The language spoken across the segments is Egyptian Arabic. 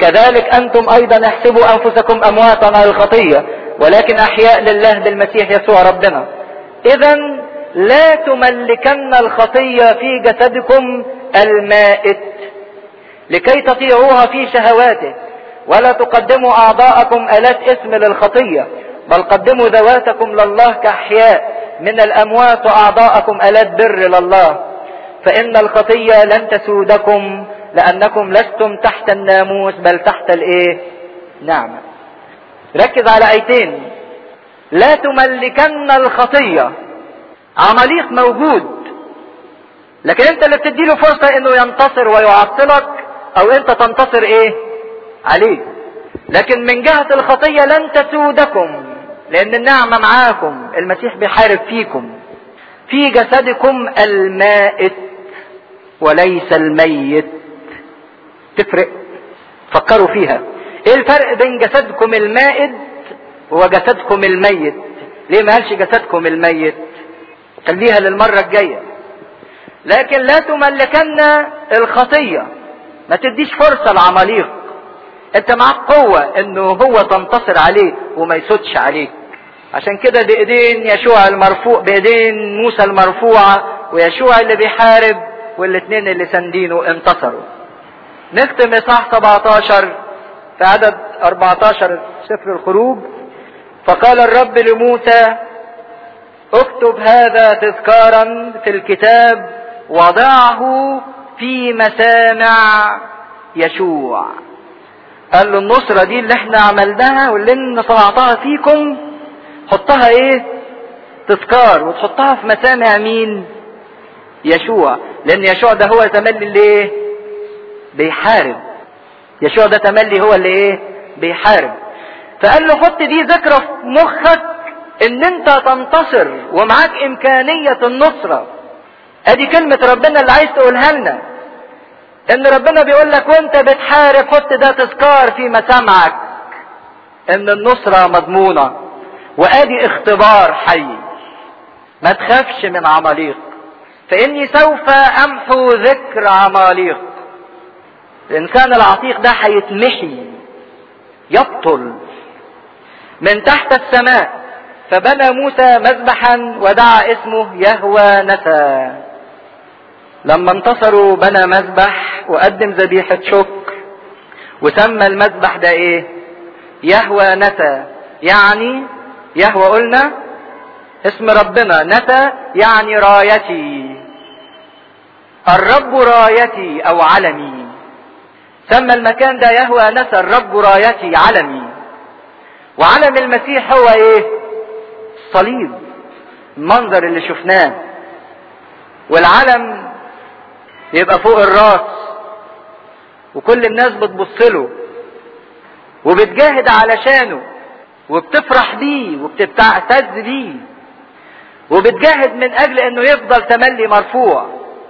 كذلك انتم ايضا احسبوا انفسكم امواتا على الخطية ولكن احياء لله بالمسيح يسوع ربنا اذا لا تملكن الخطية في جسدكم المائت لكي تطيعوها في شهواته ولا تقدموا اعضاءكم الات اسم للخطية بل قدموا ذواتكم لله كاحياء من الاموات واعضاءكم الات بر لله فان الخطية لن تسودكم لانكم لستم تحت الناموس بل تحت الايه نعمة ركز على ايتين لا تملكن الخطية عمليق موجود لكن انت اللي بتديله فرصة انه ينتصر ويعطلك او انت تنتصر ايه عليه لكن من جهة الخطية لن تسودكم لان النعمة معاكم المسيح بيحارب فيكم في جسدكم المائت وليس الميت تفرق فكروا فيها ايه الفرق بين جسدكم المائت وجسدكم الميت ليه ما قالش جسدكم الميت خليها للمرة الجاية لكن لا تملكن الخطية ما تديش فرصة لعماليق انت معاك قوة انه هو تنتصر عليه وما يسودش عليك عشان كده بايدين يشوع المرفوع بايدين موسى المرفوعة ويشوع اللي بيحارب والاثنين اللي ساندينه انتصروا نختم اصحاح 17 في عدد 14 سفر الخروج فقال الرب لموسى اكتب هذا تذكارا في الكتاب وضعه في مسامع يشوع قال له النصرة دي اللي احنا عملناها واللي انا صنعتها فيكم حطها ايه تذكار وتحطها في مسامع مين يشوع لان يشوع ده هو تملي اللي ايه بيحارب يشوع ده تملي هو اللي ايه بيحارب فقال له حط دي ذكرى في مخك ان انت تنتصر ومعاك امكانية النصرة ادي كلمة ربنا اللي عايز تقولها لنا ان ربنا بيقول لك وانت بتحارب حط ده تذكار في مسامعك ان النصرة مضمونة وادي اختبار حي ما تخافش من عماليق فاني سوف امحو ذكر عماليق الانسان العتيق ده هيتمحي يبطل من تحت السماء فبنى موسى مذبحا ودعا اسمه يهوى نسى لما انتصروا بنى مذبح وقدم ذبيحة شكر وسمى المذبح ده ايه يهوى نسى يعني يهوى قلنا اسم ربنا نسى يعني رايتي الرب رايتي او علمي سمى المكان ده يهوى نسى الرب رايتي علمي وعلم المسيح هو ايه الصليب المنظر اللي شفناه والعلم يبقى فوق الراس وكل الناس بتبص له وبتجاهد علشانه وبتفرح بيه وبتعتز بيه وبتجاهد من اجل انه يفضل تملي مرفوع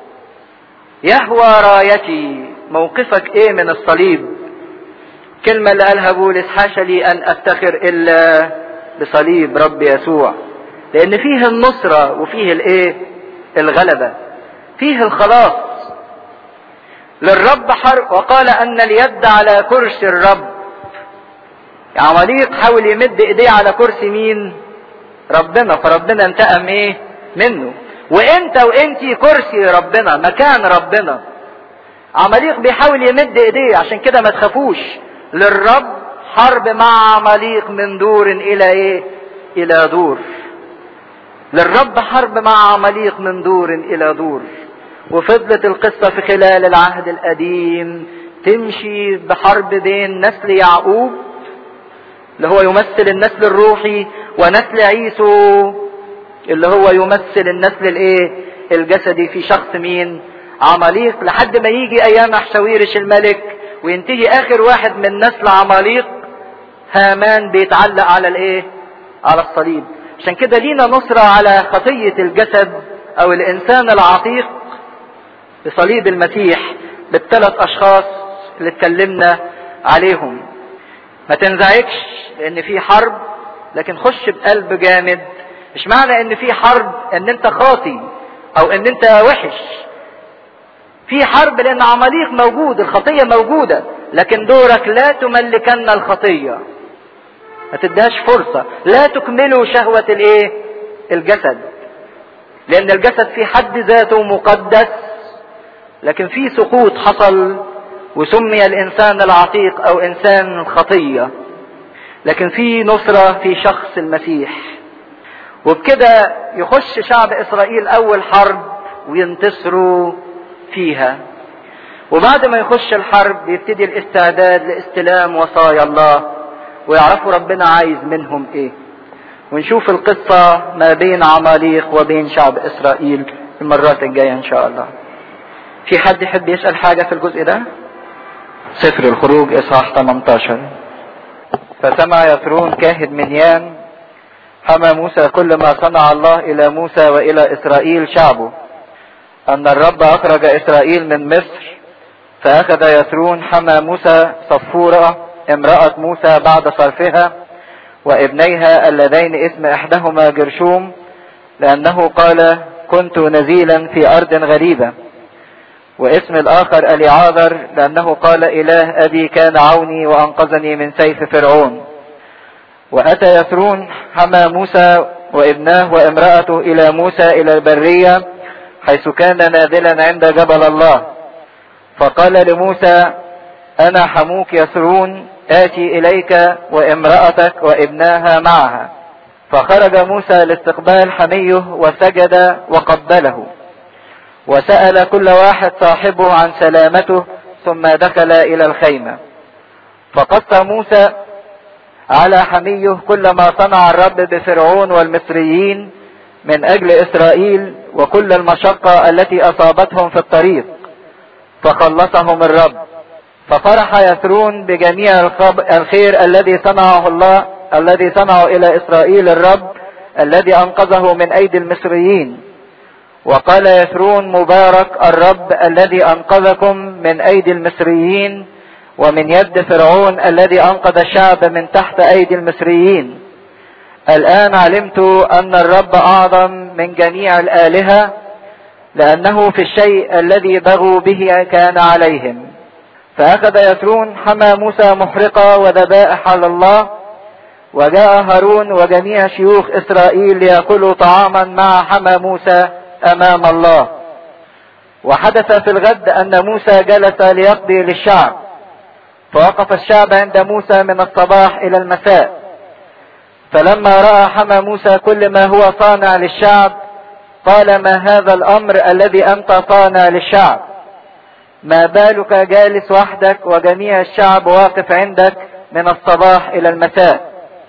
يهوى رايتي موقفك ايه من الصليب كلمة اللي قالها بولس حاشا لي ان افتخر الا بصليب رب يسوع لان فيه النصرة وفيه الايه الغلبة فيه الخلاص للرب حرب وقال ان اليد على كرسي الرب عماليق حاول يمد ايديه على كرسي مين ربنا فربنا انتقم ايه منه وانت وانتي كرسي ربنا مكان ربنا عماليق بيحاول يمد ايديه عشان كده ما تخافوش للرب حرب مع عماليق من دور الى ايه الى دور للرب حرب مع عماليق من دور الى دور وفضلت القصة في خلال العهد القديم تمشي بحرب بين نسل يعقوب اللي هو يمثل النسل الروحي ونسل عيسو اللي هو يمثل النسل الايه الجسدي في شخص مين عماليق لحد ما يجي ايام احشاويرش الملك وينتهي اخر واحد من نسل عماليق هامان بيتعلق على الايه على الصليب عشان كده لينا نصرة على خطية الجسد او الانسان العتيق بصليب المسيح بالثلاث اشخاص اللي اتكلمنا عليهم ما تنزعجش لان في حرب لكن خش بقلب جامد مش معنى ان في حرب ان انت خاطي او ان انت وحش في حرب لان عماليق موجود الخطية موجودة لكن دورك لا تملكن الخطية ما تديهاش فرصة لا تكملوا شهوة الايه الجسد لان الجسد في حد ذاته مقدس لكن في سقوط حصل وسمي الانسان العتيق او انسان الخطية لكن في نصرة في شخص المسيح وبكده يخش شعب اسرائيل اول حرب وينتصروا فيها وبعد ما يخش الحرب يبتدي الاستعداد لاستلام وصايا الله ويعرفوا ربنا عايز منهم ايه ونشوف القصة ما بين عماليق وبين شعب اسرائيل المرات الجاية ان شاء الله في حد يحب يسأل حاجة في الجزء ده سفر الخروج اصحاح 18 فسمع يثرون كاهن منيان حمى موسى كل ما صنع الله الى موسى والى اسرائيل شعبه ان الرب اخرج اسرائيل من مصر فاخذ يثرون حمى موسى صفورة امرأة موسى بعد صرفها وابنيها اللذين اسم احدهما جرشوم لانه قال كنت نزيلا في ارض غريبة واسم الاخر اليعاذر لانه قال اله ابي كان عوني وانقذني من سيف فرعون واتى يثرون حمى موسى وابناه وامرأته الى موسى الى البرية حيث كان نازلا عند جبل الله فقال لموسى انا حموك يسرون اتي اليك وامرأتك وابناها معها فخرج موسى لاستقبال حميه وسجد وقبله وسأل كل واحد صاحبه عن سلامته ثم دخل الى الخيمة فقص موسى على حميه كل ما صنع الرب بفرعون والمصريين من اجل اسرائيل وكل المشقة التي اصابتهم في الطريق فخلصهم الرب ففرح يثرون بجميع الخير الذي صنعه الله الذي صنعه الى اسرائيل الرب الذي انقذه من ايدي المصريين وقال يثرون مبارك الرب الذي انقذكم من ايدي المصريين ومن يد فرعون الذي انقذ الشعب من تحت ايدي المصريين الان علمت ان الرب اعظم من جميع الالهه لانه في الشيء الذي بغوا به كان عليهم فاخذ يثرون حمى موسى محرقة وذبائح على الله وجاء هارون وجميع شيوخ اسرائيل ليأكلوا طعاما مع حمى موسى امام الله وحدث في الغد ان موسى جلس ليقضي للشعب فوقف الشعب عند موسى من الصباح الى المساء فلما راى حمى موسى كل ما هو صانع للشعب قال ما هذا الامر الذي انت صانع للشعب ما بالك جالس وحدك وجميع الشعب واقف عندك من الصباح الى المساء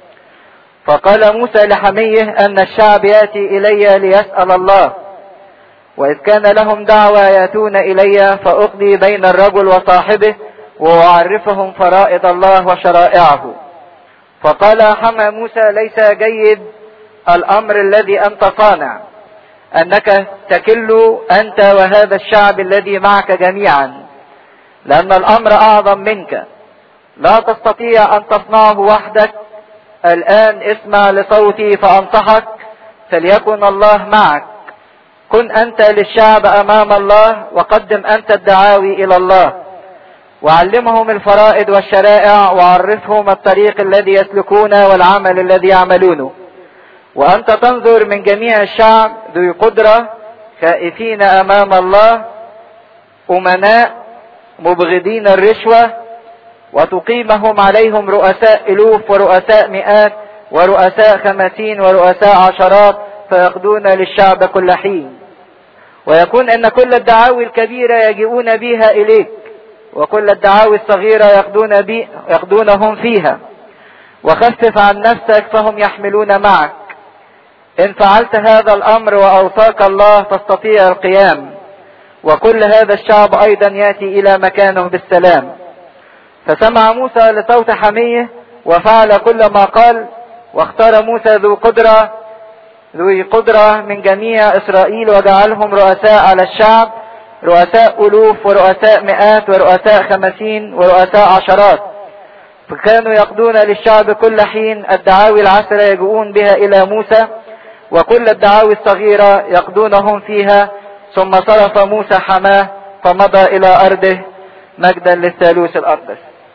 فقال موسى لحميه ان الشعب ياتي الي ليسال الله واذ كان لهم دعوى ياتون الي فاقضي بين الرجل وصاحبه واعرفهم فرائض الله وشرائعه فقال حمى موسى ليس جيد الامر الذي انت صانع انك تكل انت وهذا الشعب الذي معك جميعا لان الامر اعظم منك لا تستطيع ان تصنعه وحدك الان اسمع لصوتي فانصحك فليكن الله معك كن انت للشعب امام الله وقدم انت الدعاوي الى الله وعلمهم الفرائض والشرائع وعرفهم الطريق الذي يسلكون والعمل الذي يعملونه وانت تنظر من جميع الشعب ذوي قدرة خائفين امام الله امناء مبغضين الرشوة وتقيمهم عليهم رؤساء الوف ورؤساء مئات ورؤساء خمسين ورؤساء عشرات فيقضون للشعب كل حين ويكون ان كل الدعاوي الكبيرة يجيئون بها اليك وكل الدعاوي الصغيرة يقضون, بي يقضونهم فيها وخفف عن نفسك فهم يحملون معك ان فعلت هذا الامر واوصاك الله تستطيع القيام وكل هذا الشعب ايضا ياتي الى مكانه بالسلام فسمع موسى لصوت حميه وفعل كل ما قال واختار موسى ذو قدرة ذو قدرة من جميع اسرائيل وجعلهم رؤساء على الشعب رؤساء الوف ورؤساء مئات ورؤساء خمسين ورؤساء عشرات فكانوا يقضون للشعب كل حين الدعاوي العشرة يجؤون بها الى موسى وكل الدعاوي الصغيرة يقضونهم فيها ثم صرف موسى حماه فمضى الى ارضه مجدا للثالوث الاقدس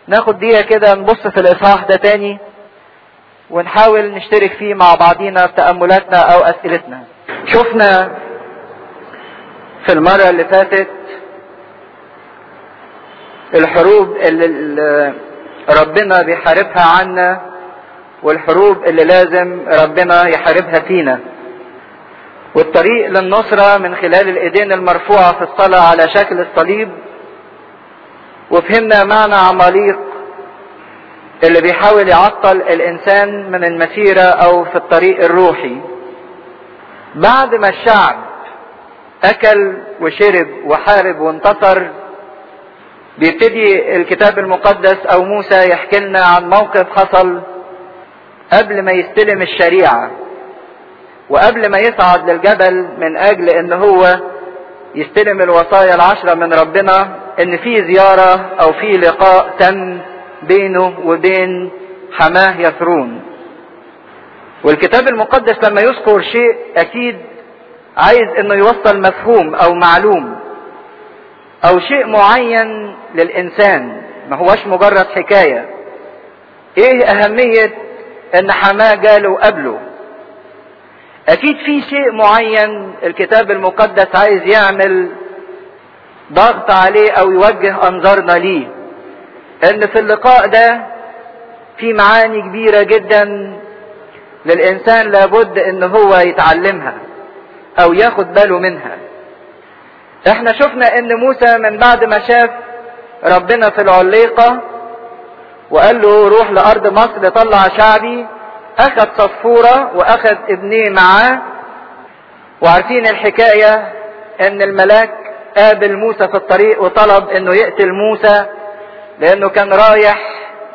ناخد دقيقة كده نبص في الإصحاح ده تاني ونحاول نشترك فيه مع بعضينا في تأملاتنا أو أسئلتنا شفنا في المرة اللي فاتت الحروب اللي ربنا بيحاربها عنا والحروب اللي لازم ربنا يحاربها فينا والطريق للنصرة من خلال الايدين المرفوعة في الصلاة على شكل الصليب وفهمنا معنى عماليق اللي بيحاول يعطل الانسان من المسيرة او في الطريق الروحي بعد ما الشعب اكل وشرب وحارب وانتصر بيبتدي الكتاب المقدس او موسى يحكي لنا عن موقف حصل قبل ما يستلم الشريعة وقبل ما يصعد للجبل من اجل ان هو يستلم الوصايا العشرة من ربنا ان في زيارة او في لقاء تم بينه وبين حماه يثرون والكتاب المقدس لما يذكر شيء اكيد عايز انه يوصل مفهوم او معلوم او شيء معين للانسان ما هوش مجرد حكاية ايه اهمية ان حماه جاله قبله اكيد في شيء معين الكتاب المقدس عايز يعمل ضغط عليه او يوجه انظارنا ليه ان في اللقاء ده في معاني كبيرة جدا للانسان لابد ان هو يتعلمها او ياخد باله منها احنا شفنا ان موسى من بعد ما شاف ربنا في العليقة وقال له روح لارض مصر طلع شعبي اخذ صفورة واخذ ابنيه معاه وعارفين الحكاية ان الملاك قابل موسى في الطريق وطلب انه يقتل موسى لانه كان رايح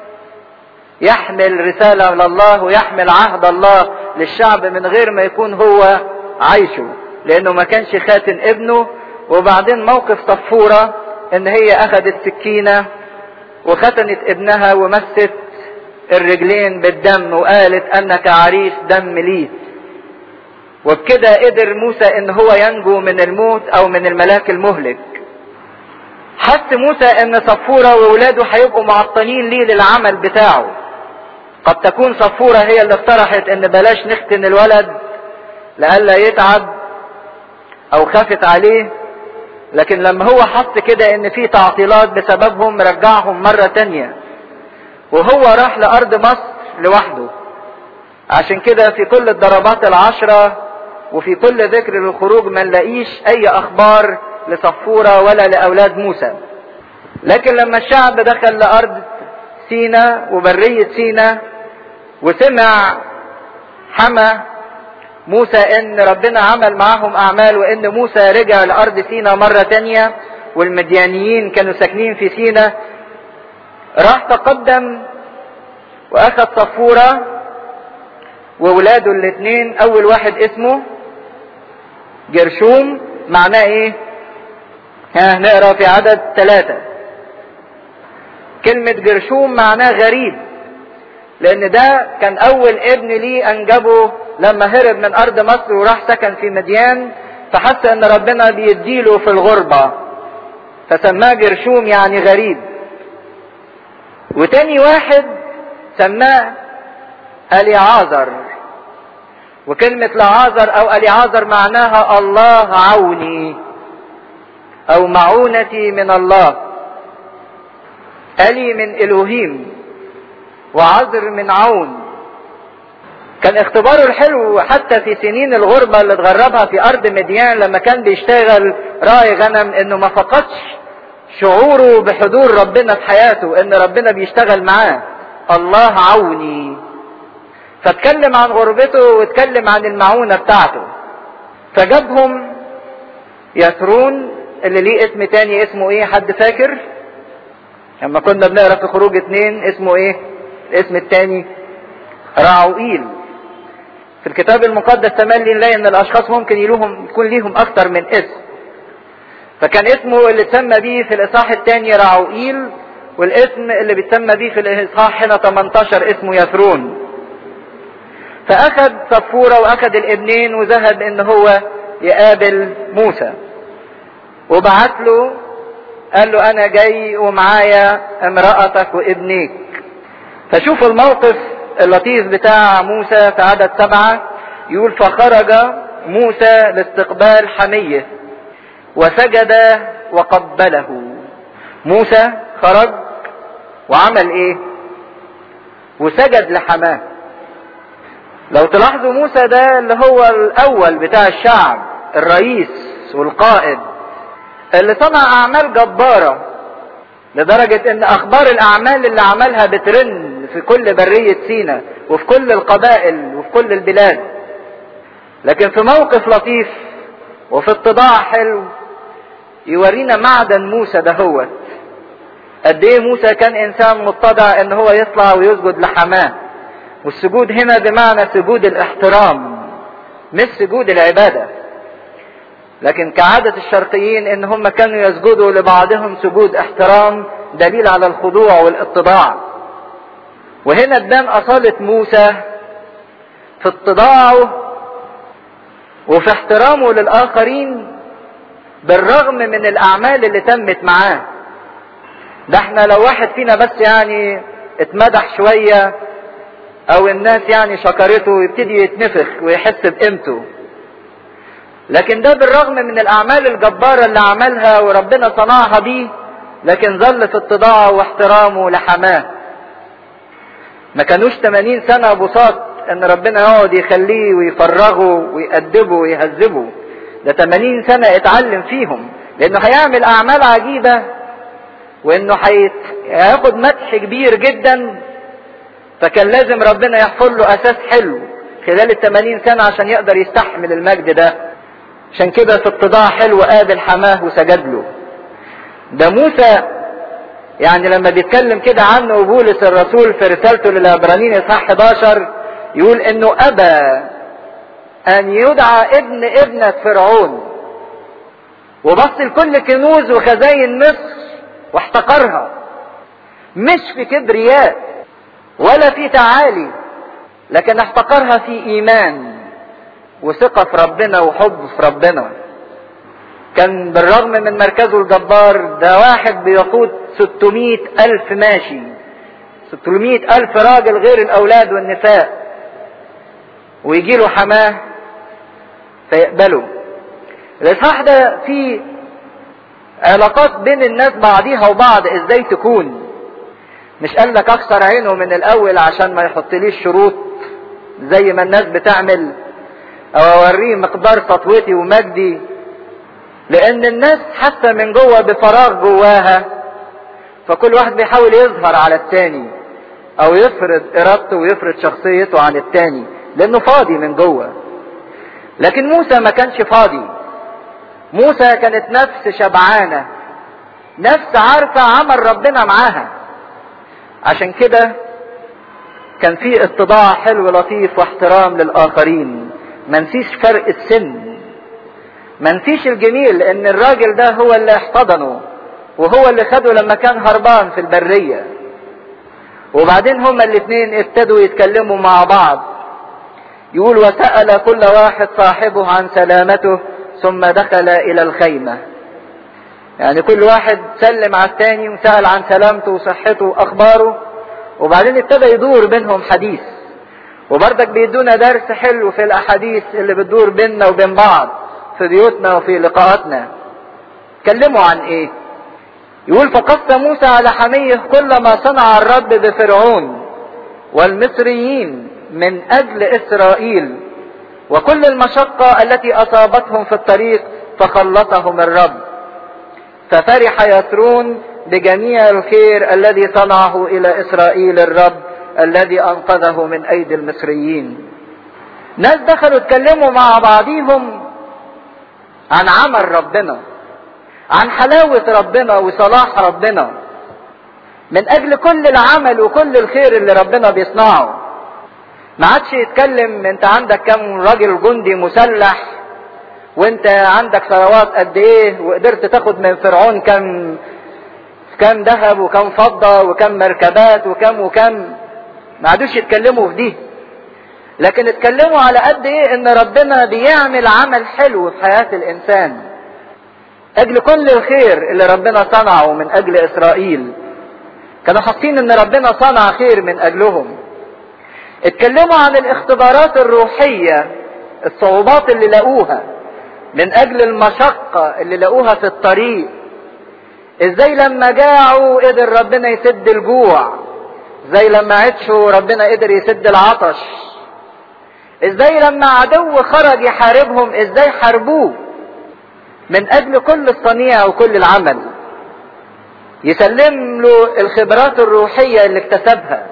يحمل رسالة لله ويحمل عهد الله للشعب من غير ما يكون هو عايشه لانه ما كانش خاتن ابنه وبعدين موقف صفورة ان هي اخذت سكينة وختنت ابنها ومست الرجلين بالدم وقالت انك عريس دم لي وبكده قدر موسى ان هو ينجو من الموت او من الملاك المهلك حس موسى ان صفورة واولاده هيبقوا معطلين ليه للعمل بتاعه قد تكون صفورة هي اللي اقترحت ان بلاش نختن الولد لئلا يتعب او خافت عليه لكن لما هو حط كده ان في تعطيلات بسببهم رجعهم مرة تانية وهو راح لارض مصر لوحده عشان كده في كل الضربات العشرة وفي كل ذكر للخروج ما نلاقيش اي اخبار لصفورة ولا لاولاد موسى لكن لما الشعب دخل لارض سينا وبرية سينا وسمع حما موسى ان ربنا عمل معاهم اعمال وان موسى رجع لارض سينا مرة تانية والمديانيين كانوا ساكنين في سينا راح تقدم واخذ صفورة وولاده الاثنين اول واحد اسمه جرشوم معناه ايه ها نقرا في عدد ثلاثة كلمة جرشوم معناه غريب لان ده كان اول ابن ليه انجبه لما هرب من ارض مصر وراح سكن في مديان فحس ان ربنا بيديله في الغربة فسماه جرشوم يعني غريب وتاني واحد سماه اليعازر وكلمة لعازر او اليعازر معناها الله عوني او معونتي من الله الي من الوهيم وعذر من عون كان اختباره الحلو حتى في سنين الغربة اللي اتغربها في ارض مديان لما كان بيشتغل راعي غنم انه ما فقدش شعوره بحضور ربنا في حياته ان ربنا بيشتغل معاه الله عوني فاتكلم عن غربته واتكلم عن المعونة بتاعته فجابهم يثرون اللي ليه اسم تاني اسمه ايه حد فاكر لما كنا بنقرا في خروج اتنين اسمه ايه الاسم التاني راعوئيل في الكتاب المقدس تملي نلاقي ان الاشخاص ممكن يلوهم يكون ليهم اكتر من اسم فكان اسمه اللي اتسمى بيه في الاصحاح الثاني راعوئيل والاسم اللي بيتسمى بيه في الاصحاح هنا 18 اسمه يثرون فاخذ صفورة واخذ الابنين وذهب ان هو يقابل موسى وبعت له قال له انا جاي ومعايا امرأتك وابنيك فشوف الموقف اللطيف بتاع موسى في عدد سبعة يقول فخرج موسى لاستقبال حمية وسجد وقبله موسى خرج وعمل ايه وسجد لحماه لو تلاحظوا موسى ده اللي هو الاول بتاع الشعب الرئيس والقائد اللي صنع اعمال جبارة لدرجة ان اخبار الاعمال اللي عملها بترن في كل برية سينا وفي كل القبائل وفي كل البلاد لكن في موقف لطيف وفي اتضاع حلو يورينا معدن موسى دهوت قد ايه موسى كان انسان متضع ان هو يطلع ويسجد لحماه والسجود هنا بمعنى سجود الاحترام مش سجود العباده لكن كعادة الشرقيين ان هم كانوا يسجدوا لبعضهم سجود احترام دليل على الخضوع والاتضاع وهنا تبان اصالة موسى في اتضاعه وفي احترامه للاخرين بالرغم من الاعمال اللي تمت معاه ده احنا لو واحد فينا بس يعني اتمدح شوية او الناس يعني شكرته يبتدي يتنفخ ويحس بقيمته لكن ده بالرغم من الاعمال الجبارة اللي عملها وربنا صنعها بيه لكن ظل في اتضاعه واحترامه لحماه ما كانوش 80 سنة بساط ان ربنا يقعد يخليه ويفرغه ويأدبه ويهذبه ده 80 سنة اتعلم فيهم لانه هيعمل اعمال عجيبة وانه هياخد مدح كبير جدا فكان لازم ربنا يحفر له اساس حلو خلال ال 80 سنة عشان يقدر يستحمل المجد ده عشان كده في اتضاع حلو قابل حماه وسجد له ده موسى يعني لما بيتكلم كده عنه بولس الرسول في رسالته للعبرانيين اصحاح 11 يقول انه ابى ان يدعى ابن ابنة فرعون وبص لكل كنوز وخزاين مصر واحتقرها مش في كبرياء ولا في تعالي لكن احتقرها في ايمان وثقة في ربنا وحب في ربنا كان بالرغم من مركزه الجبار ده واحد بيقود 600 ألف ماشي 600 ألف راجل غير الأولاد والنساء ويجي له حماه فيقبله الإصحاح ده فيه علاقات بين الناس بعضيها وبعض ازاي تكون مش قال لك اكسر عينه من الاول عشان ما يحطليش شروط زي ما الناس بتعمل او اوريه مقدار سطوتي ومجدي لان الناس حاسه من جوه بفراغ جواها فكل واحد بيحاول يظهر على التاني او يفرض ارادته ويفرض شخصيته عن التاني لانه فاضي من جوه لكن موسى ما كانش فاضي موسى كانت نفس شبعانة نفس عارفة عمل ربنا معاها عشان كده كان في اتضاع حلو لطيف واحترام للآخرين ما نسيش فرق السن ما نسيش الجميل ان الراجل ده هو اللي احتضنه وهو اللي خده لما كان هربان في البرية وبعدين هما الاتنين ابتدوا يتكلموا مع بعض يقول وسأل كل واحد صاحبه عن سلامته ثم دخل الى الخيمة يعني كل واحد سلم على التاني وسأل عن سلامته وصحته واخباره وبعدين ابتدى يدور بينهم حديث وبرضك بيدونا درس حلو في الاحاديث اللي بتدور بيننا وبين بعض في بيوتنا وفي لقاءاتنا اتكلموا عن ايه يقول فقص موسى على حميه كل ما صنع الرب بفرعون والمصريين من اجل اسرائيل وكل المشقة التي اصابتهم في الطريق فخلصهم الرب ففرح يسرون بجميع الخير الذي صنعه الى اسرائيل الرب الذي انقذه من ايدي المصريين ناس دخلوا اتكلموا مع بعضيهم عن عمل ربنا عن حلاوة ربنا وصلاح ربنا من اجل كل العمل وكل الخير اللي ربنا بيصنعه ما عادش يتكلم انت عندك كم راجل جندي مسلح وانت عندك ثروات قد ايه وقدرت تاخد من فرعون كم كم ذهب وكم فضة وكم مركبات وكم وكم ما عادوش يتكلموا في دي لكن اتكلموا على قد ايه ان ربنا بيعمل عمل حلو في حياة الانسان اجل كل الخير اللي ربنا صنعه من اجل اسرائيل كانوا حاسين ان ربنا صنع خير من اجلهم اتكلموا عن الاختبارات الروحية الصعوبات اللي لقوها من اجل المشقة اللي لقوها في الطريق ازاي لما جاعوا قدر ربنا يسد الجوع ازاي لما عطشوا ربنا قدر يسد العطش ازاي لما عدو خرج يحاربهم ازاي حاربوه من اجل كل الصنيع وكل العمل يسلم له الخبرات الروحية اللي اكتسبها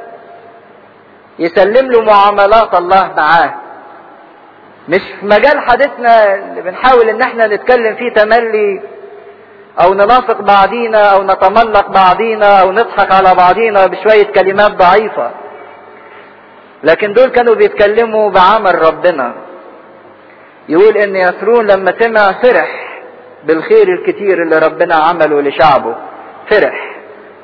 يسلم له معاملات الله معاه مش في مجال حديثنا اللي بنحاول ان احنا نتكلم فيه تملي او ننافق بعضينا او نتملق بعضينا او نضحك على بعضينا بشوية كلمات ضعيفة لكن دول كانوا بيتكلموا بعمل ربنا يقول ان يسرون لما سمع فرح بالخير الكتير اللي ربنا عمله لشعبه فرح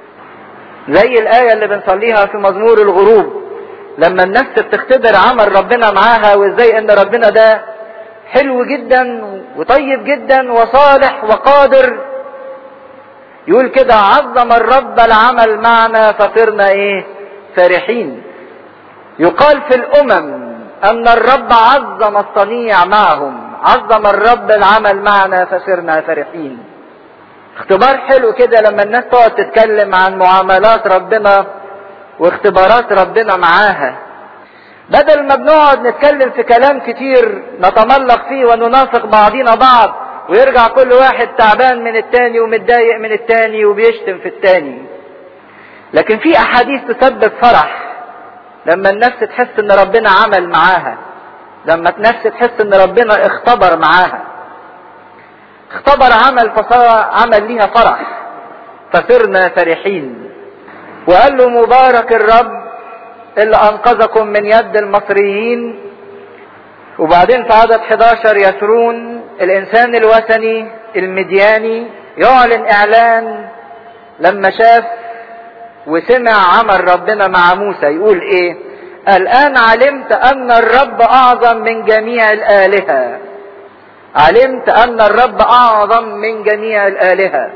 زي الآية اللي بنصليها في مزمور الغروب لما النفس بتختبر عمل ربنا معاها وازاي ان ربنا ده حلو جدا وطيب جدا وصالح وقادر يقول كده عظم الرب العمل معنا فصرنا ايه فرحين يقال في الامم ان الرب عظم الصنيع معهم عظم الرب العمل معنا فصرنا فرحين اختبار حلو كده لما الناس تقعد تتكلم عن معاملات ربنا واختبارات ربنا معاها بدل ما بنقعد نتكلم في كلام كتير نتملق فيه وننافق بعضينا بعض ويرجع كل واحد تعبان من التاني ومتضايق من التاني وبيشتم في التاني لكن في احاديث تسبب فرح لما النفس تحس ان ربنا عمل معاها لما النفس تحس ان ربنا اختبر معاها اختبر عمل فصار عمل ليها فرح فصرنا فرحين وقال له مبارك الرب اللي انقذكم من يد المصريين وبعدين في عدد 11 يسرون الانسان الوثني المدياني يعلن اعلان لما شاف وسمع عمل ربنا مع موسى يقول ايه الان علمت ان الرب اعظم من جميع الالهه علمت ان الرب اعظم من جميع الالهه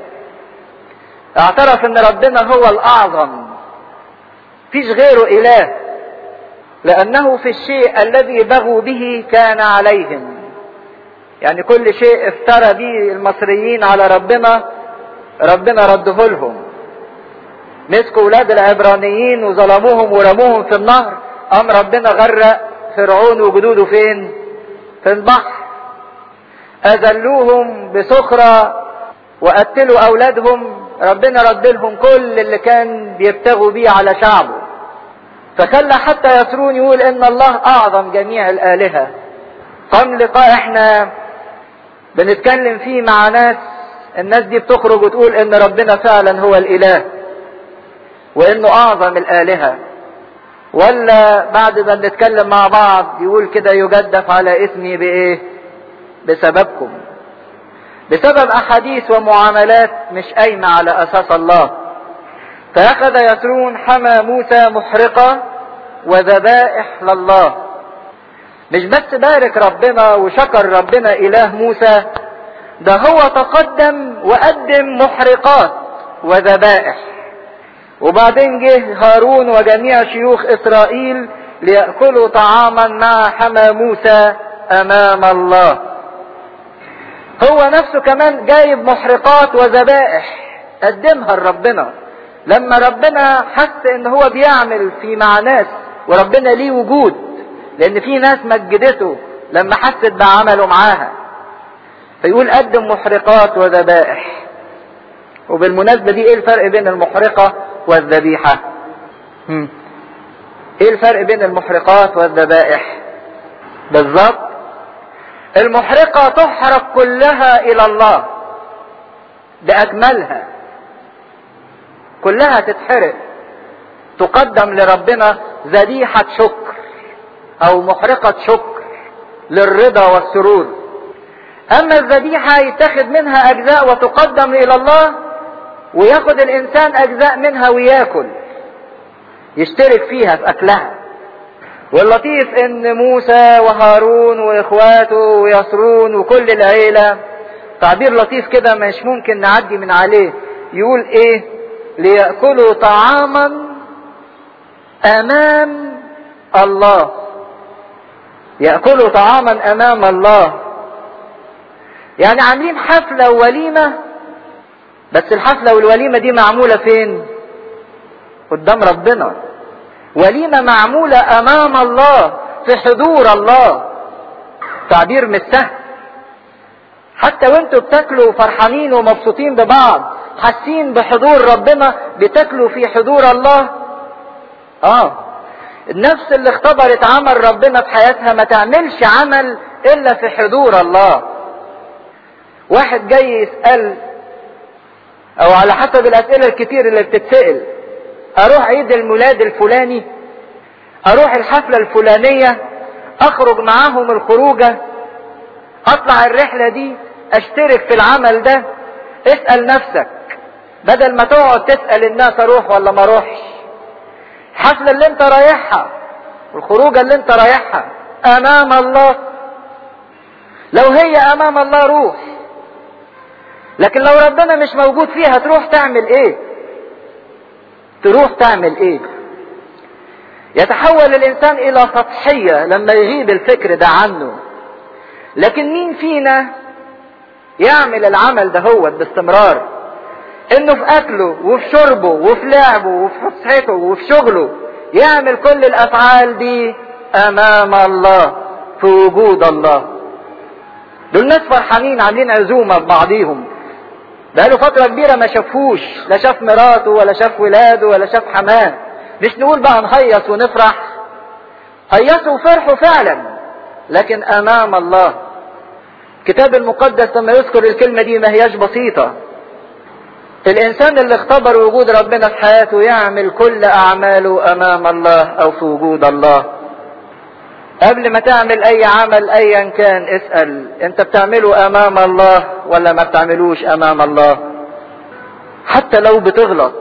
اعترف ان ربنا هو الاعظم فيش غيره اله لانه في الشيء الذي بغوا به كان عليهم يعني كل شيء افترى به المصريين على ربنا ربنا رده لهم مسكوا ولاد العبرانيين وظلموهم ورموهم في النهر قام ربنا غرق فرعون وجدوده فين في البحر اذلوهم بسخرة وقتلوا اولادهم ربنا رد لهم كل اللي كان بيبتغوا بيه على شعبه فخلى حتى يسرون يقول ان الله اعظم جميع الالهة قام لقاء احنا بنتكلم فيه مع ناس الناس دي بتخرج وتقول ان ربنا فعلا هو الاله وانه اعظم الالهة ولا بعد ما نتكلم مع بعض يقول كده يجدف على اسمي بايه بسببكم بسبب احاديث ومعاملات مش قايمة على اساس الله فاخذ يسرون حمى موسى محرقة وذبائح لله مش بس بارك ربنا وشكر ربنا اله موسى ده هو تقدم وقدم محرقات وذبائح وبعدين جه هارون وجميع شيوخ اسرائيل ليأكلوا طعاما مع حمى موسى امام الله هو نفسه كمان جايب محرقات وذبائح قدمها لربنا لما ربنا حس ان هو بيعمل في مع ناس وربنا ليه وجود لان في ناس مجدته لما حست بعمله معاها فيقول قدم محرقات وذبائح وبالمناسبة دي ايه الفرق بين المحرقة والذبيحة هم. ايه الفرق بين المحرقات والذبائح بالظبط المحرقة تحرق كلها الى الله باكملها كلها تتحرق تقدم لربنا ذبيحة شكر او محرقة شكر للرضا والسرور اما الذبيحة يتخذ منها اجزاء وتقدم الى الله وياخد الانسان اجزاء منها وياكل يشترك فيها في اكلها واللطيف ان موسى وهارون واخواته ويسرون وكل العيلة تعبير لطيف كده مش ممكن نعدي من عليه يقول ايه ليأكلوا طعاما امام الله يأكلوا طعاما امام الله يعني عاملين حفلة ووليمة بس الحفلة والوليمة دي معمولة فين قدام ربنا وليمة معمولة امام الله في حضور الله تعبير مش سهل حتى وانتوا بتاكلوا فرحانين ومبسوطين ببعض حاسين بحضور ربنا بتاكلوا في حضور الله اه النفس اللي اختبرت عمل ربنا في حياتها ما تعملش عمل الا في حضور الله واحد جاي يسأل او على حسب الاسئلة الكتير اللي بتتسأل اروح عيد الميلاد الفلاني اروح الحفلة الفلانية اخرج معاهم الخروجة اطلع الرحلة دي اشترك في العمل ده اسأل نفسك بدل ما تقعد تسأل الناس اروح ولا ما اروحش الحفلة اللي انت رايحها والخروجة اللي انت رايحها امام الله لو هي امام الله روح لكن لو ربنا مش موجود فيها تروح تعمل ايه تروح تعمل ايه يتحول الانسان الى سطحية لما يغيب الفكر ده عنه لكن مين فينا يعمل العمل ده هو باستمرار انه في اكله وفي شربه وفي لعبه وفي فسحته وفي شغله يعمل كل الافعال دي امام الله في وجود الله دول ناس فرحانين عاملين عزومة ببعضيهم بقاله فترة كبيرة ما شافوش لا شاف مراته ولا شاف ولاده ولا شاف حماه مش نقول بقى نهيص ونفرح هيصوا وفرحوا فعلا لكن امام الله الكتاب المقدس لما يذكر الكلمة دي ما هياش بسيطة الانسان اللي اختبر وجود ربنا في حياته يعمل كل اعماله امام الله او في وجود الله قبل ما تعمل اي عمل ايا كان اسأل انت بتعمله امام الله ولا ما بتعملوش امام الله حتى لو بتغلط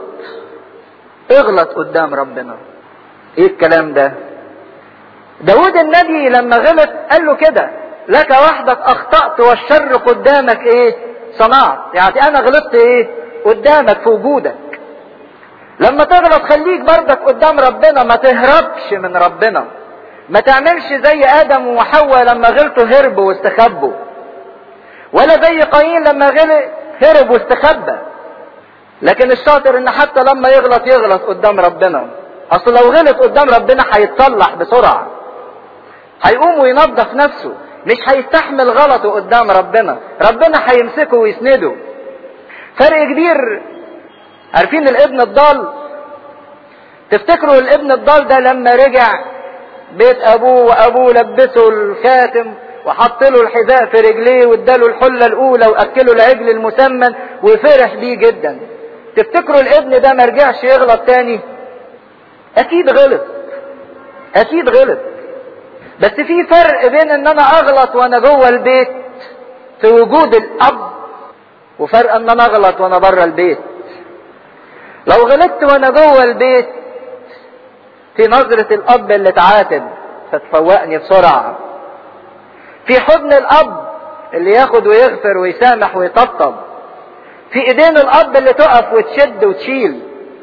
اغلط قدام ربنا ايه الكلام ده داود النبي لما غلط قال له كده لك وحدك اخطأت والشر قدامك ايه صنعت يعني انا غلطت ايه قدامك في وجودك لما تغلط خليك بردك قدام ربنا ما تهربش من ربنا ما تعملش زي ادم وحواء لما غلطوا هربوا واستخبوا ولا زي قايين لما غلط هرب واستخبى لكن الشاطر ان حتى لما يغلط يغلط قدام ربنا اصل لو غلط قدام ربنا هيتصلح بسرعه هيقوم وينظف نفسه مش هيستحمل غلطه قدام ربنا ربنا هيمسكه ويسنده فرق كبير عارفين الابن الضال تفتكروا الابن الضال ده لما رجع بيت ابوه وابوه لبسه الخاتم وحط له الحذاء في رجليه واداله الحله الاولى واكله العجل المسمن وفرح بيه جدا تفتكروا الابن ده ما رجعش يغلط تاني اكيد غلط اكيد غلط بس في فرق بين ان انا اغلط وانا جوه البيت في وجود الاب وفرق ان انا اغلط وانا بره البيت لو غلطت وانا جوه البيت في نظرة الاب اللي اتعاتب فتفوقني بسرعة في حضن الاب اللي ياخد ويغفر ويسامح ويطبطب في ايدين الاب اللي تقف وتشد وتشيل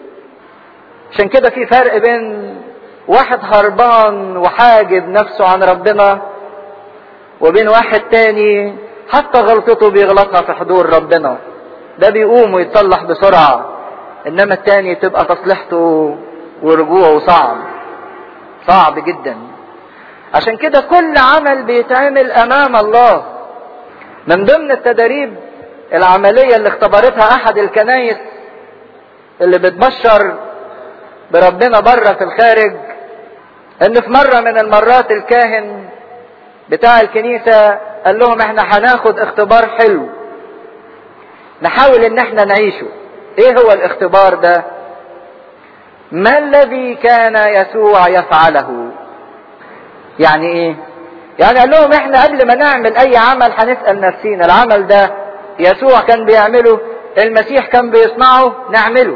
عشان كده في فرق بين واحد هربان وحاجب نفسه عن ربنا وبين واحد تاني حتى غلطته بيغلطها في حضور ربنا ده بيقوم ويتصلح بسرعة انما التاني تبقى تصليحته ورجوعه صعب صعب جدا عشان كده كل عمل بيتعمل امام الله من ضمن التدريب العملية اللي اختبرتها احد الكنايس اللي بتبشر بربنا بره في الخارج ان في مرة من المرات الكاهن بتاع الكنيسة قال لهم احنا هناخد اختبار حلو نحاول ان احنا نعيشه ايه هو الاختبار ده ما الذي كان يسوع يفعله يعني ايه يعني قال لهم احنا قبل ما نعمل اي عمل هنسأل نفسينا العمل ده يسوع كان بيعمله المسيح كان بيصنعه نعمله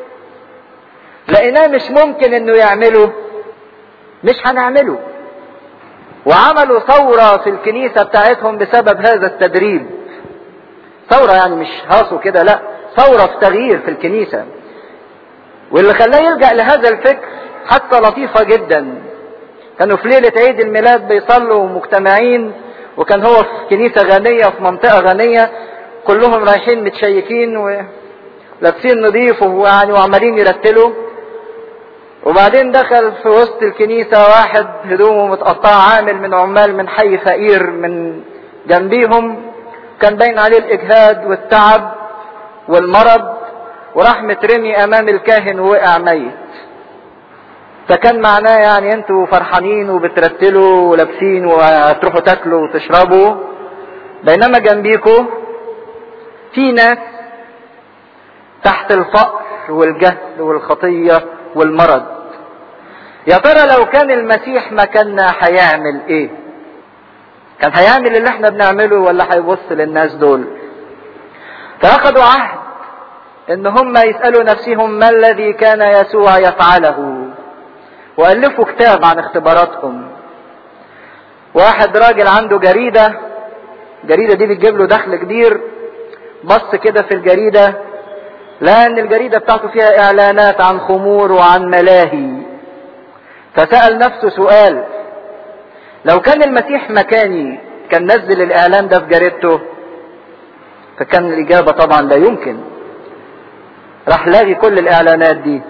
لقيناه مش ممكن انه يعمله مش هنعمله وعملوا ثورة في الكنيسة بتاعتهم بسبب هذا التدريب ثورة يعني مش هاصوا كده لا ثورة في تغيير في الكنيسة واللي خلاه يلجأ لهذا الفكر حتى لطيفة جدا كانوا في ليلة عيد الميلاد بيصلوا مجتمعين وكان هو في كنيسة غنية في منطقة غنية كلهم رايحين متشيكين ولابسين نظيف ويعني وعمالين يرتلوا وبعدين دخل في وسط الكنيسة واحد هدومه متقطعة عامل من عمال من حي فقير من جنبيهم كان باين عليه الإجهاد والتعب والمرض وراح مترمي أمام الكاهن ووقع ميت فكان معناه يعني انتوا فرحانين وبترتلوا ولابسين وهتروحوا تاكلوا وتشربوا بينما جنبيكوا في ناس تحت الفقر والجهل والخطية والمرض يا ترى لو كان المسيح مكاننا هيعمل ايه كان هيعمل اللي احنا بنعمله ولا هيبص للناس دول فاخدوا عهد ان هم يسألوا نفسهم ما الذي كان يسوع يفعله والفوا كتاب عن اختباراتهم واحد راجل عنده جريدة الجريدة دي بتجيب له دخل كبير بص كده في الجريدة لأن الجريدة بتاعته فيها إعلانات عن خمور وعن ملاهي فسأل نفسه سؤال لو كان المسيح مكاني كان نزل الإعلان ده في جريدته فكان الإجابة طبعا لا يمكن راح لاغي كل الإعلانات دي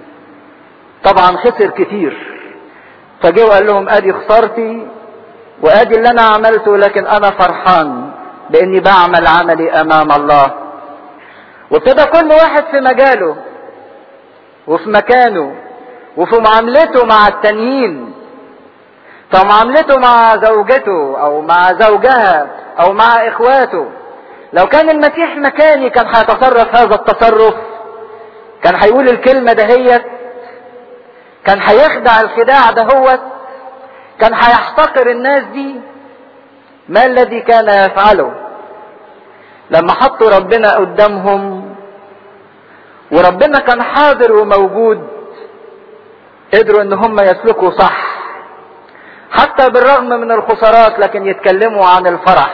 طبعا خسر كتير فجه وقال لهم ادي خسارتي وادي اللي انا عملته لكن انا فرحان باني بعمل عملي امام الله وابتدى كل واحد في مجاله وفي مكانه وفي معاملته مع التانيين فمعاملته مع زوجته او مع زوجها او مع اخواته لو كان المسيح مكاني كان هيتصرف هذا التصرف كان هيقول الكلمة دهيت كان هيخدع الخداع دهوت كان هيحتقر الناس دي ما الذي كان يفعله لما حطوا ربنا قدامهم وربنا كان حاضر وموجود قدروا ان هم يسلكوا صح حتى بالرغم من الخسارات لكن يتكلموا عن الفرح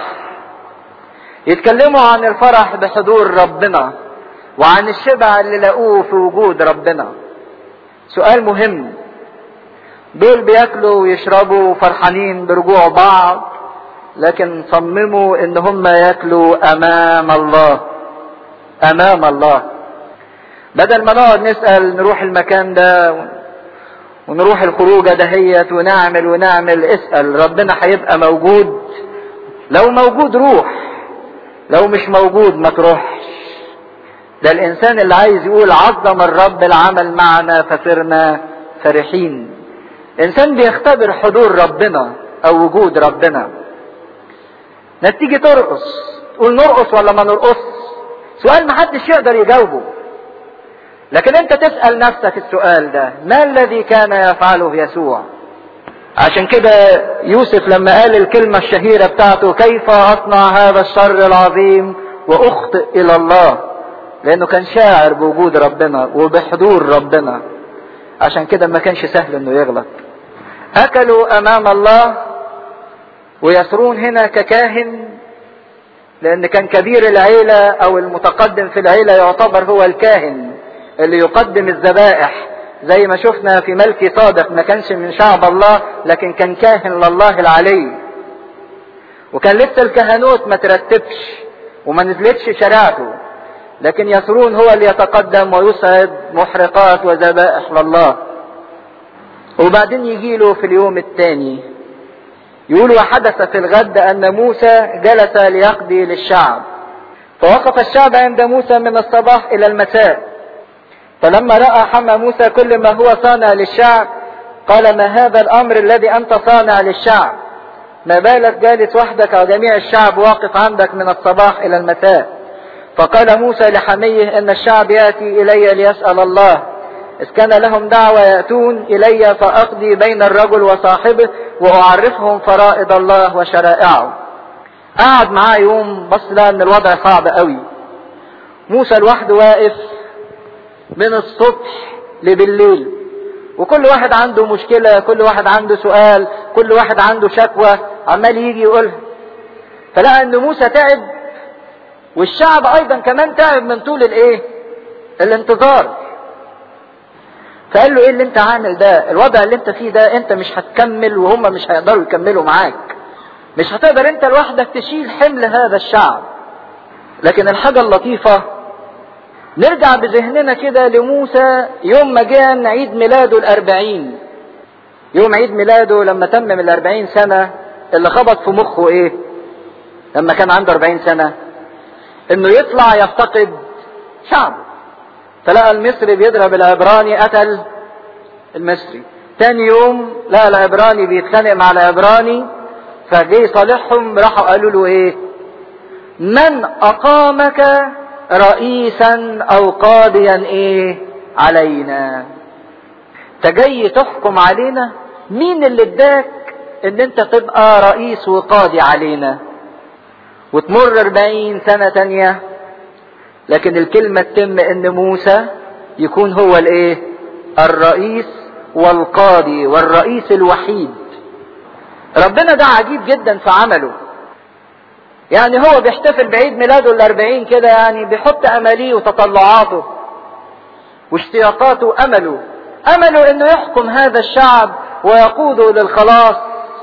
يتكلموا عن الفرح بحضور ربنا وعن الشبع اللي لقوه في وجود ربنا سؤال مهم دول بياكلوا ويشربوا فرحانين برجوع بعض لكن صمموا ان هم ياكلوا امام الله امام الله بدل ما نقعد نسال نروح المكان ده ونروح الخروجه دهيت ونعمل ونعمل اسال ربنا هيبقى موجود لو موجود روح لو مش موجود ما تروحش ده الانسان اللي عايز يقول عظم الرب العمل معنا فصرنا فرحين انسان بيختبر حضور ربنا او وجود ربنا ناس تيجي ترقص تقول نرقص ولا ما نرقص سؤال محدش يقدر يجاوبه لكن انت تسأل نفسك السؤال ده ما الذي كان يفعله يسوع عشان كده يوسف لما قال الكلمة الشهيرة بتاعته كيف أصنع هذا الشر العظيم وأخطئ إلى الله لأنه كان شاعر بوجود ربنا وبحضور ربنا عشان كده ما كانش سهل إنه يغلط أكلوا أمام الله ويسرون هنا ككاهن لأن كان كبير العيلة أو المتقدم في العيلة يعتبر هو الكاهن اللي يقدم الذبائح زي ما شفنا في ملكي صادق ما كانش من شعب الله لكن كان كاهن لله العلي وكان لسه الكهنوت ما ترتبش وما نزلتش شريعته لكن يسرون هو اللي يتقدم ويسعد محرقات وذبائح لله وبعدين يجي له في اليوم الثاني يقول وحدث في الغد أن موسى جلس ليقضي للشعب فوقف الشعب عند موسى من الصباح إلى المساء فلما رأى حمى موسى كل ما هو صانع للشعب قال ما هذا الأمر الذي أنت صانع للشعب ما بالك جالس وحدك وجميع الشعب واقف عندك من الصباح إلى المساء فقال موسى لحميه إن الشعب يأتي إلي ليسأل الله إذ كان لهم دعوة يأتون إلي فأقضي بين الرجل وصاحبه وأعرفهم فرائض الله وشرائعه قعد معاه يوم بص لقى إن الوضع صعب قوي موسى لوحده واقف من الصبح لبالليل وكل واحد عنده مشكلة كل واحد عنده سؤال كل واحد عنده شكوى عمال يجي يقولها فلقى ان موسى تعب والشعب ايضا كمان تعب من طول الايه الانتظار فقال له ايه اللي انت عامل ده الوضع اللي انت فيه ده انت مش هتكمل وهم مش هيقدروا يكملوا معاك مش هتقدر انت لوحدك تشيل حمل هذا الشعب لكن الحاجة اللطيفة نرجع بذهننا كده لموسى يوم ما جاء عيد ميلاده الأربعين يوم عيد ميلاده لما تمم الأربعين سنة اللي خبط في مخه ايه لما كان عنده أربعين سنة انه يطلع يفتقد شعبه فلقى المصري بيضرب العبراني قتل المصري تاني يوم لقى العبراني بيتخانق مع العبراني فجه يصالحهم راحوا قالوا له ايه من اقامك رئيسا او قاضيا ايه علينا انت جاي تحكم علينا مين اللي اداك ان انت تبقى رئيس وقاضي علينا وتمر اربعين سنة تانية لكن الكلمة تتم ان موسى يكون هو الايه الرئيس والقاضي والرئيس الوحيد ربنا ده عجيب جدا في عمله يعني هو بيحتفل بعيد ميلاده الاربعين كده يعني بيحط اماليه وتطلعاته واشتياقاته امله امله انه يحكم هذا الشعب ويقوده للخلاص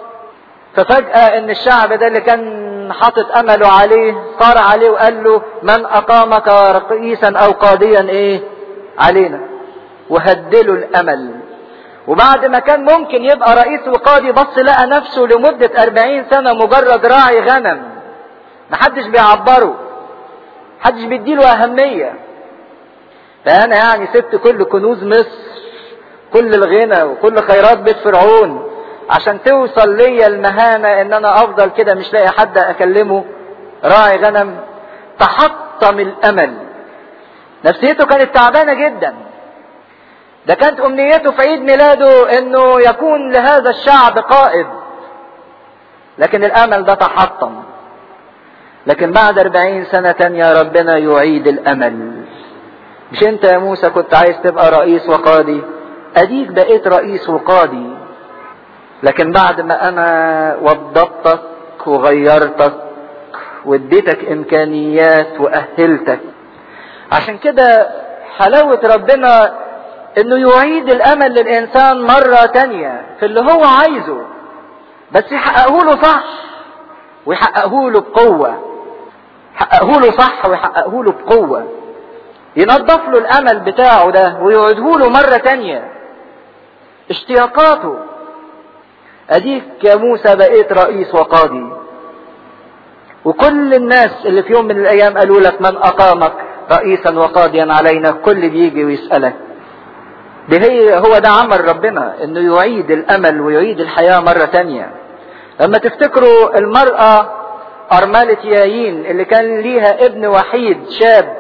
ففجأة ان الشعب ده اللي كان حاطط امله عليه صار عليه وقال له من اقامك رئيسا او قاضيا ايه علينا وهدله الامل وبعد ما كان ممكن يبقى رئيس وقاضي بص لقى نفسه لمدة أربعين سنة مجرد راعي غنم محدش بيعبره محدش بيديله أهمية فأنا يعني سبت كل كنوز مصر كل الغنى وكل خيرات بيت فرعون عشان توصل ليا المهانة ان انا افضل كده مش لاقي حد اكلمه راعي غنم تحطم الامل نفسيته كانت تعبانة جدا ده كانت امنيته في عيد ميلاده انه يكون لهذا الشعب قائد لكن الامل ده تحطم لكن بعد اربعين سنة تانية ربنا يعيد الامل مش انت يا موسى كنت عايز تبقى رئيس وقاضي اديك بقيت رئيس وقاضي لكن بعد ما انا وضبطك وغيرتك واديتك امكانيات واهلتك عشان كده حلاوة ربنا انه يعيد الامل للانسان مرة تانية في اللي هو عايزه بس يحققه له صح ويحققه له بقوة يحققه له صح ويحققه له بقوة ينظف له الامل بتاعه ده ويعيده له مرة تانية اشتياقاته اديك يا موسى بقيت رئيس وقاضي وكل الناس اللي في يوم من الايام قالوا لك من اقامك رئيسا وقاضيا علينا كل بيجي ويسألك ده هي هو ده عمل ربنا انه يعيد الامل ويعيد الحياة مرة تانية لما تفتكروا المرأة ارملة يايين اللي كان ليها ابن وحيد شاب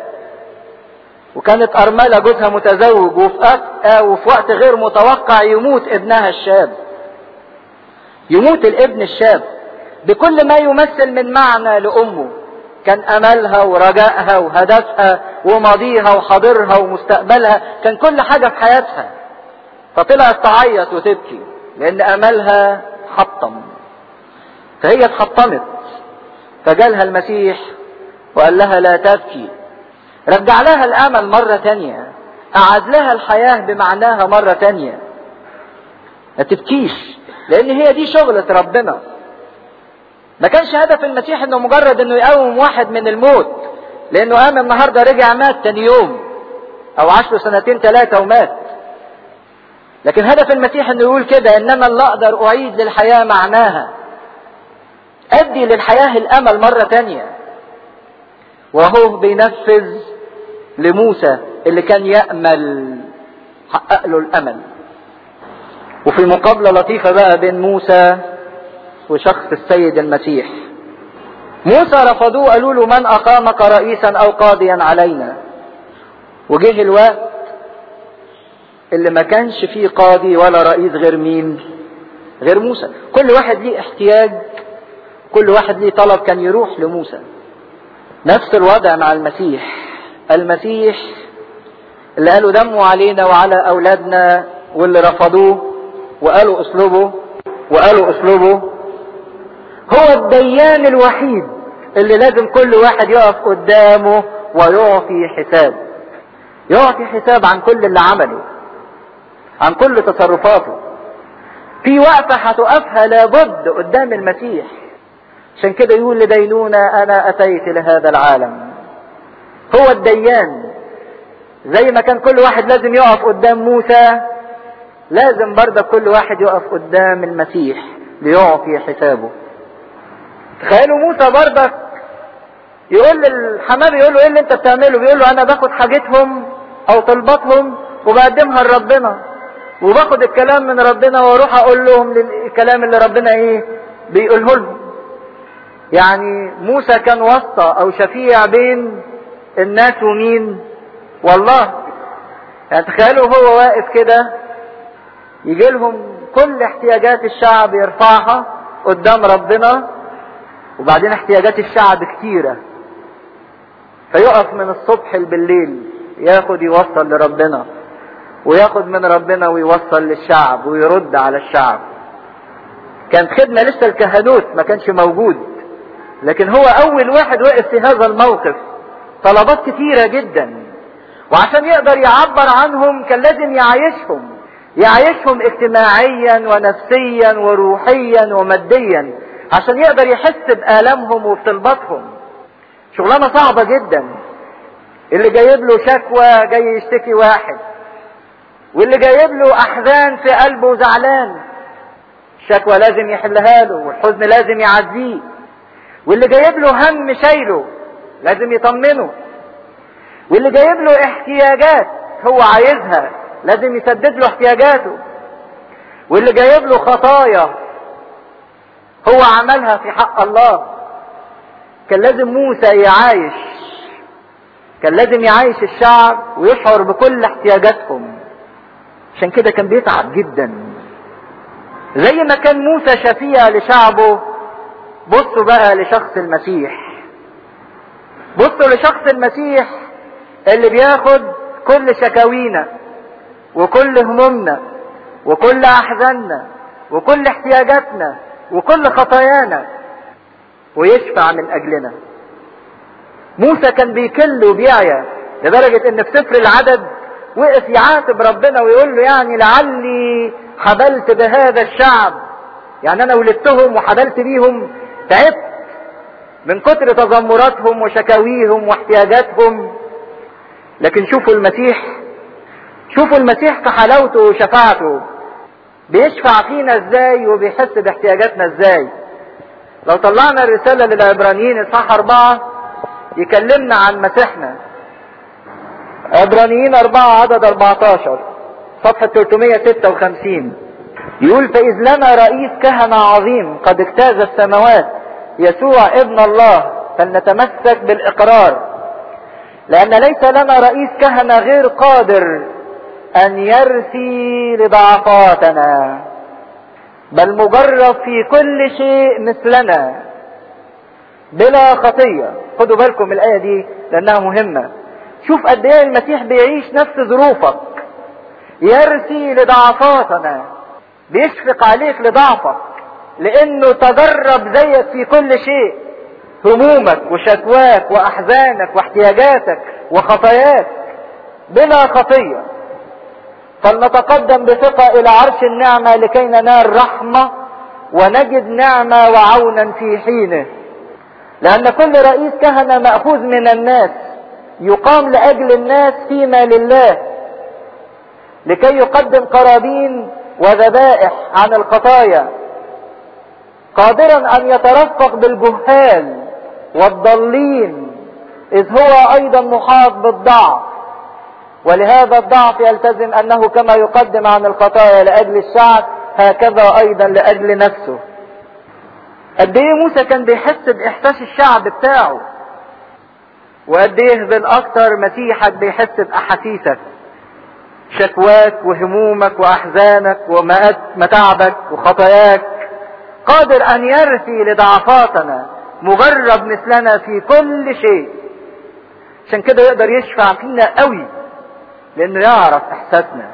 وكانت ارملة جوزها متزوج وفي, وفي وقت غير متوقع يموت ابنها الشاب يموت الابن الشاب بكل ما يمثل من معنى لامه كان املها ورجائها وهدفها وماضيها وحاضرها ومستقبلها كان كل حاجه في حياتها فطلعت تعيط وتبكي لان املها حطم فهي اتحطمت فجالها المسيح وقال لها لا تبكي رجع لها الامل مره تانية اعاد لها الحياه بمعناها مره تانية ما تبكيش لان هي دي شغلة ربنا ما كانش هدف المسيح انه مجرد انه يقوم واحد من الموت لانه قام النهارده رجع مات تاني يوم او عاش له سنتين ثلاثه ومات لكن هدف المسيح انه يقول كده انما اللي اقدر اعيد للحياه معناها ادي للحياه الامل مره تانية وهو بينفذ لموسى اللي كان يامل حقق له الامل وفي مقابله لطيفه بقى بين موسى وشخص السيد المسيح موسى رفضوه قالوا له من اقامك رئيسا او قاضيا علينا وجه الوقت اللي ما كانش فيه قاضي ولا رئيس غير مين غير موسى كل واحد ليه احتياج كل واحد ليه طلب كان يروح لموسى نفس الوضع مع المسيح المسيح اللي قالوا دموا علينا وعلى اولادنا واللي رفضوه وقالوا اسلوبه وقالوا اسلوبه هو الديان الوحيد اللي لازم كل واحد يقف قدامه ويعطي حساب يعطي حساب عن كل اللي عمله عن كل تصرفاته في وقفة هتقفها لابد قدام المسيح عشان كده يقول لدينونة أنا أتيت لهذا العالم هو الديان زي ما كان كل واحد لازم يقف قدام موسى لازم برضه كل واحد يقف قدام المسيح ليعطي حسابه تخيلوا موسى برضك يقول للحمام يقول له ايه اللي انت بتعمله بيقول له انا باخد حاجتهم او طلباتهم وبقدمها لربنا وباخد الكلام من ربنا واروح اقول لهم الكلام اللي ربنا ايه بيقوله لهم يعني موسى كان واسطة او شفيع بين الناس ومين والله يعني تخيلوا هو واقف كده يجي لهم كل احتياجات الشعب يرفعها قدام ربنا وبعدين احتياجات الشعب كتيرة فيقف من الصبح بالليل ياخد يوصل لربنا وياخد من ربنا ويوصل للشعب ويرد على الشعب كانت خدمة لسه الكهنوت ما كانش موجود لكن هو اول واحد وقف في هذا الموقف طلبات كتيرة جدا وعشان يقدر يعبر عنهم كان لازم يعيشهم يعيشهم اجتماعيا ونفسيا وروحيا وماديا عشان يقدر يحس بآلامهم وبطلباتهم شغلانة صعبة جدا اللي جايب له شكوى جاي يشتكي واحد واللي جايب له احزان في قلبه زعلان الشكوى لازم يحلها له والحزن لازم يعزيه واللي جايب له هم شايله لازم يطمنه واللي جايب له احتياجات هو عايزها لازم يسدد له احتياجاته واللي جايب له خطايا هو عملها في حق الله كان لازم موسى يعايش كان لازم يعايش الشعب ويشعر بكل احتياجاتهم عشان كده كان بيتعب جدا زي ما كان موسى شفيع لشعبه بصوا بقى لشخص المسيح بصوا لشخص المسيح اللي بياخد كل شكاوينا وكل همومنا وكل احزاننا وكل احتياجاتنا وكل خطايانا ويشفع من اجلنا موسى كان بيكل وبيعيا لدرجة ان في سفر العدد وقف يعاتب ربنا ويقول له يعني لعلي حبلت بهذا الشعب يعني انا ولدتهم وحبلت بيهم تعبت من كتر تذمراتهم وشكاويهم واحتياجاتهم لكن شوفوا المسيح شوفوا المسيح في حلاوته وشفاعته بيشفع فينا ازاي وبيحس باحتياجاتنا ازاي لو طلعنا الرسالة للعبرانيين اصحاح اربعة يكلمنا عن مسيحنا عبرانيين اربعة عدد 14 صفحة 356 يقول فإذ لنا رئيس كهنة عظيم قد اجتاز السماوات يسوع ابن الله فلنتمسك بالإقرار لأن ليس لنا رئيس كهنة غير قادر أن يرثي لضعفاتنا بل مجرب في كل شيء مثلنا بلا خطية خدوا بالكم من الآية دي لأنها مهمة شوف قد ايه المسيح بيعيش نفس ظروفك يرثي لضعفاتنا بيشفق عليك لضعفك لانه تجرب زيك في كل شيء همومك وشكواك واحزانك واحتياجاتك وخطاياك بلا خطيه فلنتقدم بثقه الى عرش النعمه لكي ننال رحمه ونجد نعمه وعونا في حينه لان كل رئيس كهنه ماخوذ من الناس يقام لاجل الناس فيما لله لكي يقدم قرابين وذبائح عن الخطايا قادرا ان يترفق بالجهال والضالين اذ هو ايضا محاط بالضعف ولهذا الضعف يلتزم انه كما يقدم عن الخطايا لاجل الشعب هكذا ايضا لاجل نفسه قد ايه موسى كان بيحس باحساس الشعب بتاعه وقد ايه بالاكثر مسيحك بيحس باحاسيسك شكواك وهمومك واحزانك ومتعبك وخطاياك قادر ان يرثي لضعفاتنا مجرب مثلنا في كل شيء عشان كده يقدر يشفع فينا قوي لانه يعرف احساسنا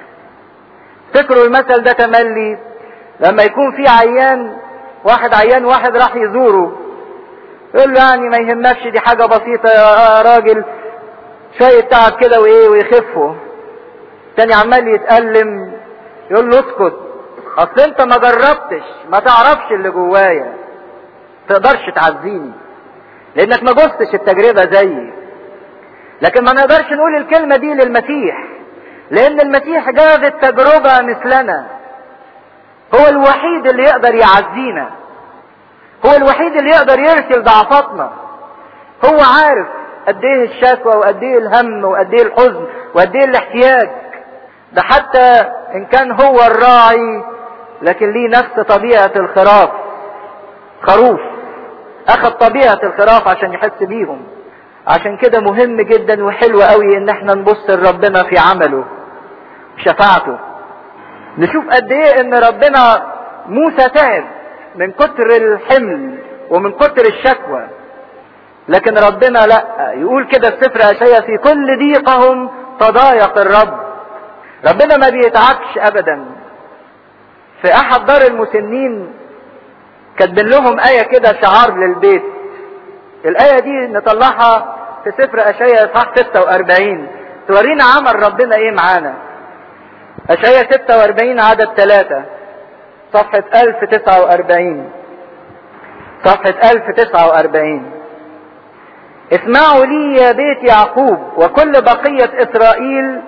تذكروا المثل ده تملي لما يكون في عيان واحد عيان واحد راح يزوره يقول له يعني ما يهمكش دي حاجة بسيطة يا راجل شوية تعب كده وايه ويخفه تاني عمال يتألم يقول له اسكت اصل انت ما جربتش ما تعرفش اللي جوايا تقدرش تعزيني لانك ما جزتش التجربة زيي لكن ما نقدرش نقول الكلمة دي للمسيح لان المسيح جاب التجربة مثلنا هو الوحيد اللي يقدر يعزينا هو الوحيد اللي يقدر يرسل ضعفاتنا هو عارف قد ايه الشكوى وقد ايه الهم وقد ايه الحزن وقد ايه الاحتياج ده حتى ان كان هو الراعي لكن ليه نفس طبيعة الخراف خروف اخذ طبيعة الخراف عشان يحس بيهم عشان كده مهم جدا وحلو قوي ان احنا نبص لربنا في عمله شفاعته نشوف قد ايه ان ربنا موسى تعب من كتر الحمل ومن كتر الشكوى لكن ربنا لا يقول كده في سفر اشعياء في كل ضيقهم تضايق الرب ربنا ما بيتعبش ابدا في احد دار المسنين كاتبين لهم ايه كده شعار للبيت الايه دي نطلعها في سفر اشعياء اصحاح 46 تورينا عمل ربنا ايه معانا اشعياء 46 عدد 3 صفحة 1049 صفحة 1049 اسمعوا لي يا بيت يعقوب وكل بقية اسرائيل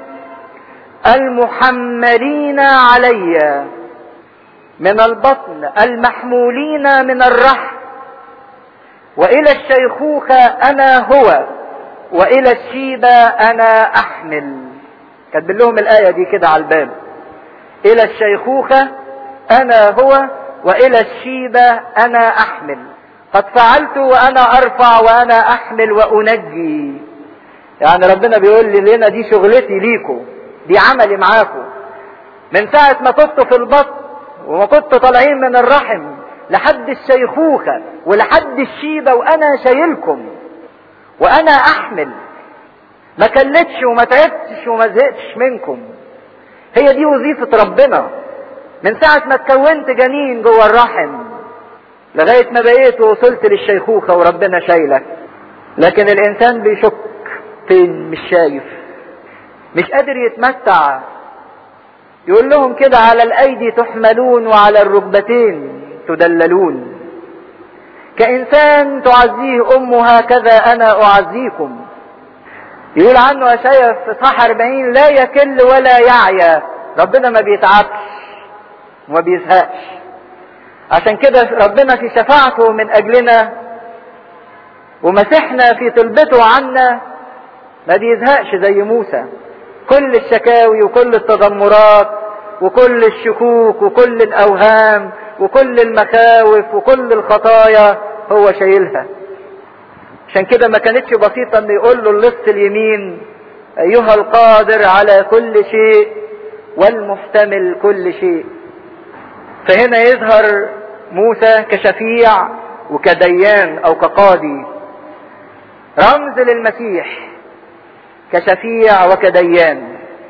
المحملين علي من البطن المحمولين من الرحم والى الشيخوخة انا هو والى الشيبة انا احمل كاتب لهم الاية دي كده على الباب الى الشيخوخة انا هو والى الشيبة انا احمل قد فعلت وانا ارفع وانا احمل وانجي يعني ربنا بيقول لي لنا دي شغلتي ليكم دي عملي معاكم من ساعة ما كنتوا في البطن وما كنتوا طالعين من الرحم لحد الشيخوخة ولحد الشيبة وانا شايلكم وانا احمل ما كلتش وما تعبتش وما زهقتش منكم هي دي وظيفة ربنا من ساعة ما اتكونت جنين جوه الرحم لغاية ما بقيت ووصلت للشيخوخة وربنا شايلك لكن الانسان بيشك فين مش شايف مش قادر يتمتع يقول لهم كده على الايدي تحملون وعلى الركبتين تدللون كانسان تعزيه امه هكذا انا اعزيكم يقول عنه اشعيا في صح 40 لا يكل ولا يعيا ربنا ما بيتعبش وما بيزهقش عشان كده ربنا في شفاعته من اجلنا ومسحنا في طلبته عنا ما بيزهقش زي موسى كل الشكاوي وكل التذمرات وكل الشكوك وكل الاوهام وكل المخاوف وكل الخطايا هو شايلها عشان كده ما كانتش بسيطة انه يقول له اللص اليمين ايها القادر على كل شيء والمحتمل كل شيء فهنا يظهر موسى كشفيع وكديان او كقاضي رمز للمسيح كشفيع وكديان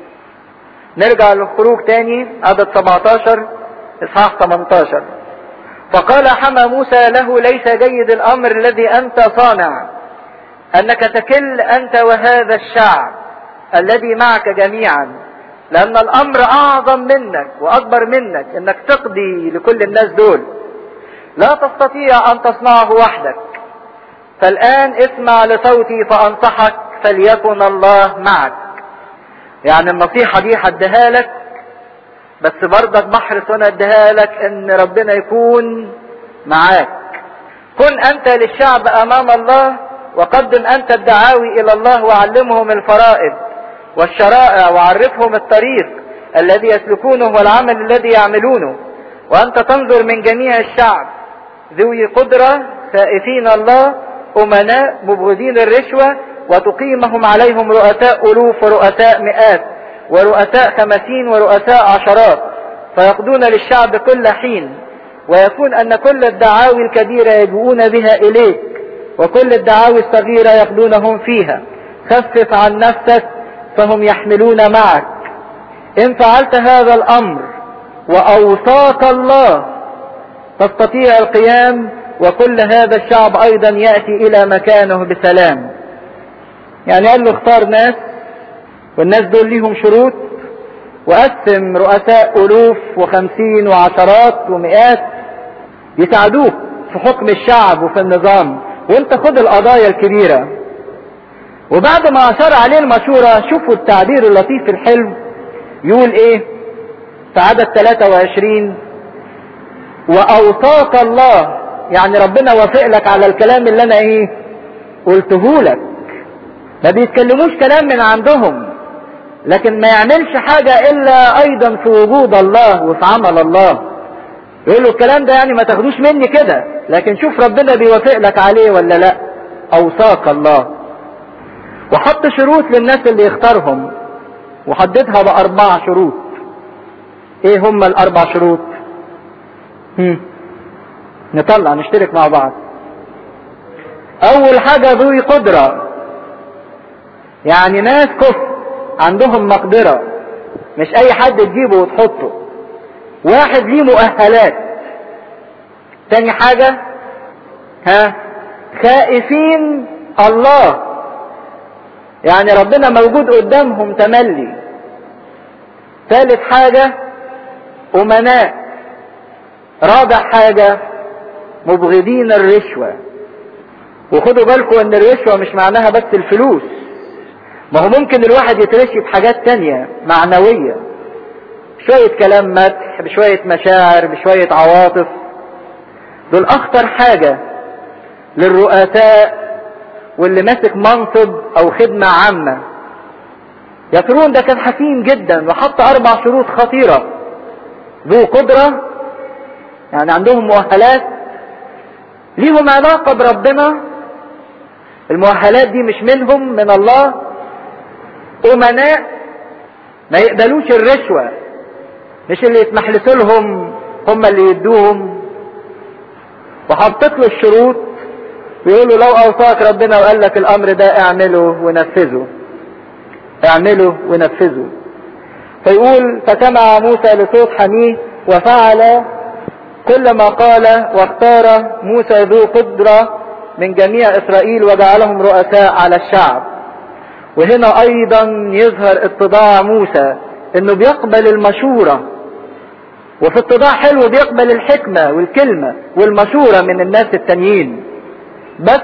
نرجع للخروج تاني عدد 17 اصحاح 18 فقال حمى موسى له ليس جيد الامر الذي انت صانع انك تكل انت وهذا الشعب الذي معك جميعا لان الامر اعظم منك واكبر منك انك تقضي لكل الناس دول لا تستطيع ان تصنعه وحدك فالان اسمع لصوتي فانصحك فليكن الله معك يعني النصيحة دي هديها لك بس برضك بحرص وانا اديها لك ان ربنا يكون معاك كن انت للشعب امام الله وقدم انت الدعاوي الى الله وعلمهم الفرائض والشرائع وعرفهم الطريق الذي يسلكونه والعمل الذي يعملونه وانت تنظر من جميع الشعب ذوي قدرة خائفين الله امناء مبغضين الرشوة وتقيمهم عليهم رؤساء الوف ورؤساء مئات ورؤساء خمسين ورؤساء عشرات فيقضون للشعب كل حين ويكون ان كل الدعاوي الكبيرة يجوؤون بها اليك وكل الدعاوي الصغيرة يقضونهم فيها خفف عن نفسك فهم يحملون معك ان فعلت هذا الامر واوصاك الله تستطيع القيام وكل هذا الشعب ايضا يأتي الى مكانه بسلام يعني قال له اختار ناس والناس دول ليهم شروط وقسم رؤساء الوف وخمسين وعشرات ومئات يساعدوك في حكم الشعب وفي النظام وانت خد القضايا الكبيرة وبعد ما اشار عليه المشورة شوفوا التعبير اللطيف الحلو يقول ايه في عدد 23 واوصاك الله يعني ربنا وافق لك على الكلام اللي انا ايه قلته لك ما بيتكلموش كلام من عندهم لكن ما يعملش حاجة الا ايضا في وجود الله وفي عمل الله يقول له الكلام ده يعني ما تاخدوش مني كده لكن شوف ربنا بيوافق لك عليه ولا لا اوصاك الله وحط شروط للناس اللي يختارهم وحددها باربع شروط ايه هم الاربع شروط هم. نطلع نشترك مع بعض اول حاجة ذوي قدرة يعني ناس كفر عندهم مقدرة مش اي حد تجيبه وتحطه واحد ليه مؤهلات تاني حاجة ها خائفين الله يعني ربنا موجود قدامهم تملي ثالث حاجة أمناء رابع حاجة مبغضين الرشوة وخدوا بالكم ان الرشوة مش معناها بس الفلوس ما هو ممكن الواحد يترشي بحاجات تانية معنوية شوية كلام مدح بشوية مشاعر بشوية عواطف دول اخطر حاجة للرؤساء واللي ماسك منصب او خدمة عامة يترون ده كان حكيم جدا وحط اربع شروط خطيرة ذو قدرة يعني عندهم مؤهلات ليهم علاقة بربنا المؤهلات دي مش منهم من الله أمناء ما يقبلوش الرشوة مش اللي يتمحلسوا لهم هم اللي يدوهم وحطت له الشروط بيقولوا لو اوصاك ربنا وقال لك الامر ده اعمله ونفذه اعمله ونفذه فيقول فسمع موسى لصوت حميه وفعل كل ما قال واختار موسى ذو قدرة من جميع اسرائيل وجعلهم رؤساء على الشعب وهنا ايضا يظهر اتضاع موسى انه بيقبل المشورة وفي اتضاع حلو بيقبل الحكمة والكلمة والمشورة من الناس التانيين بس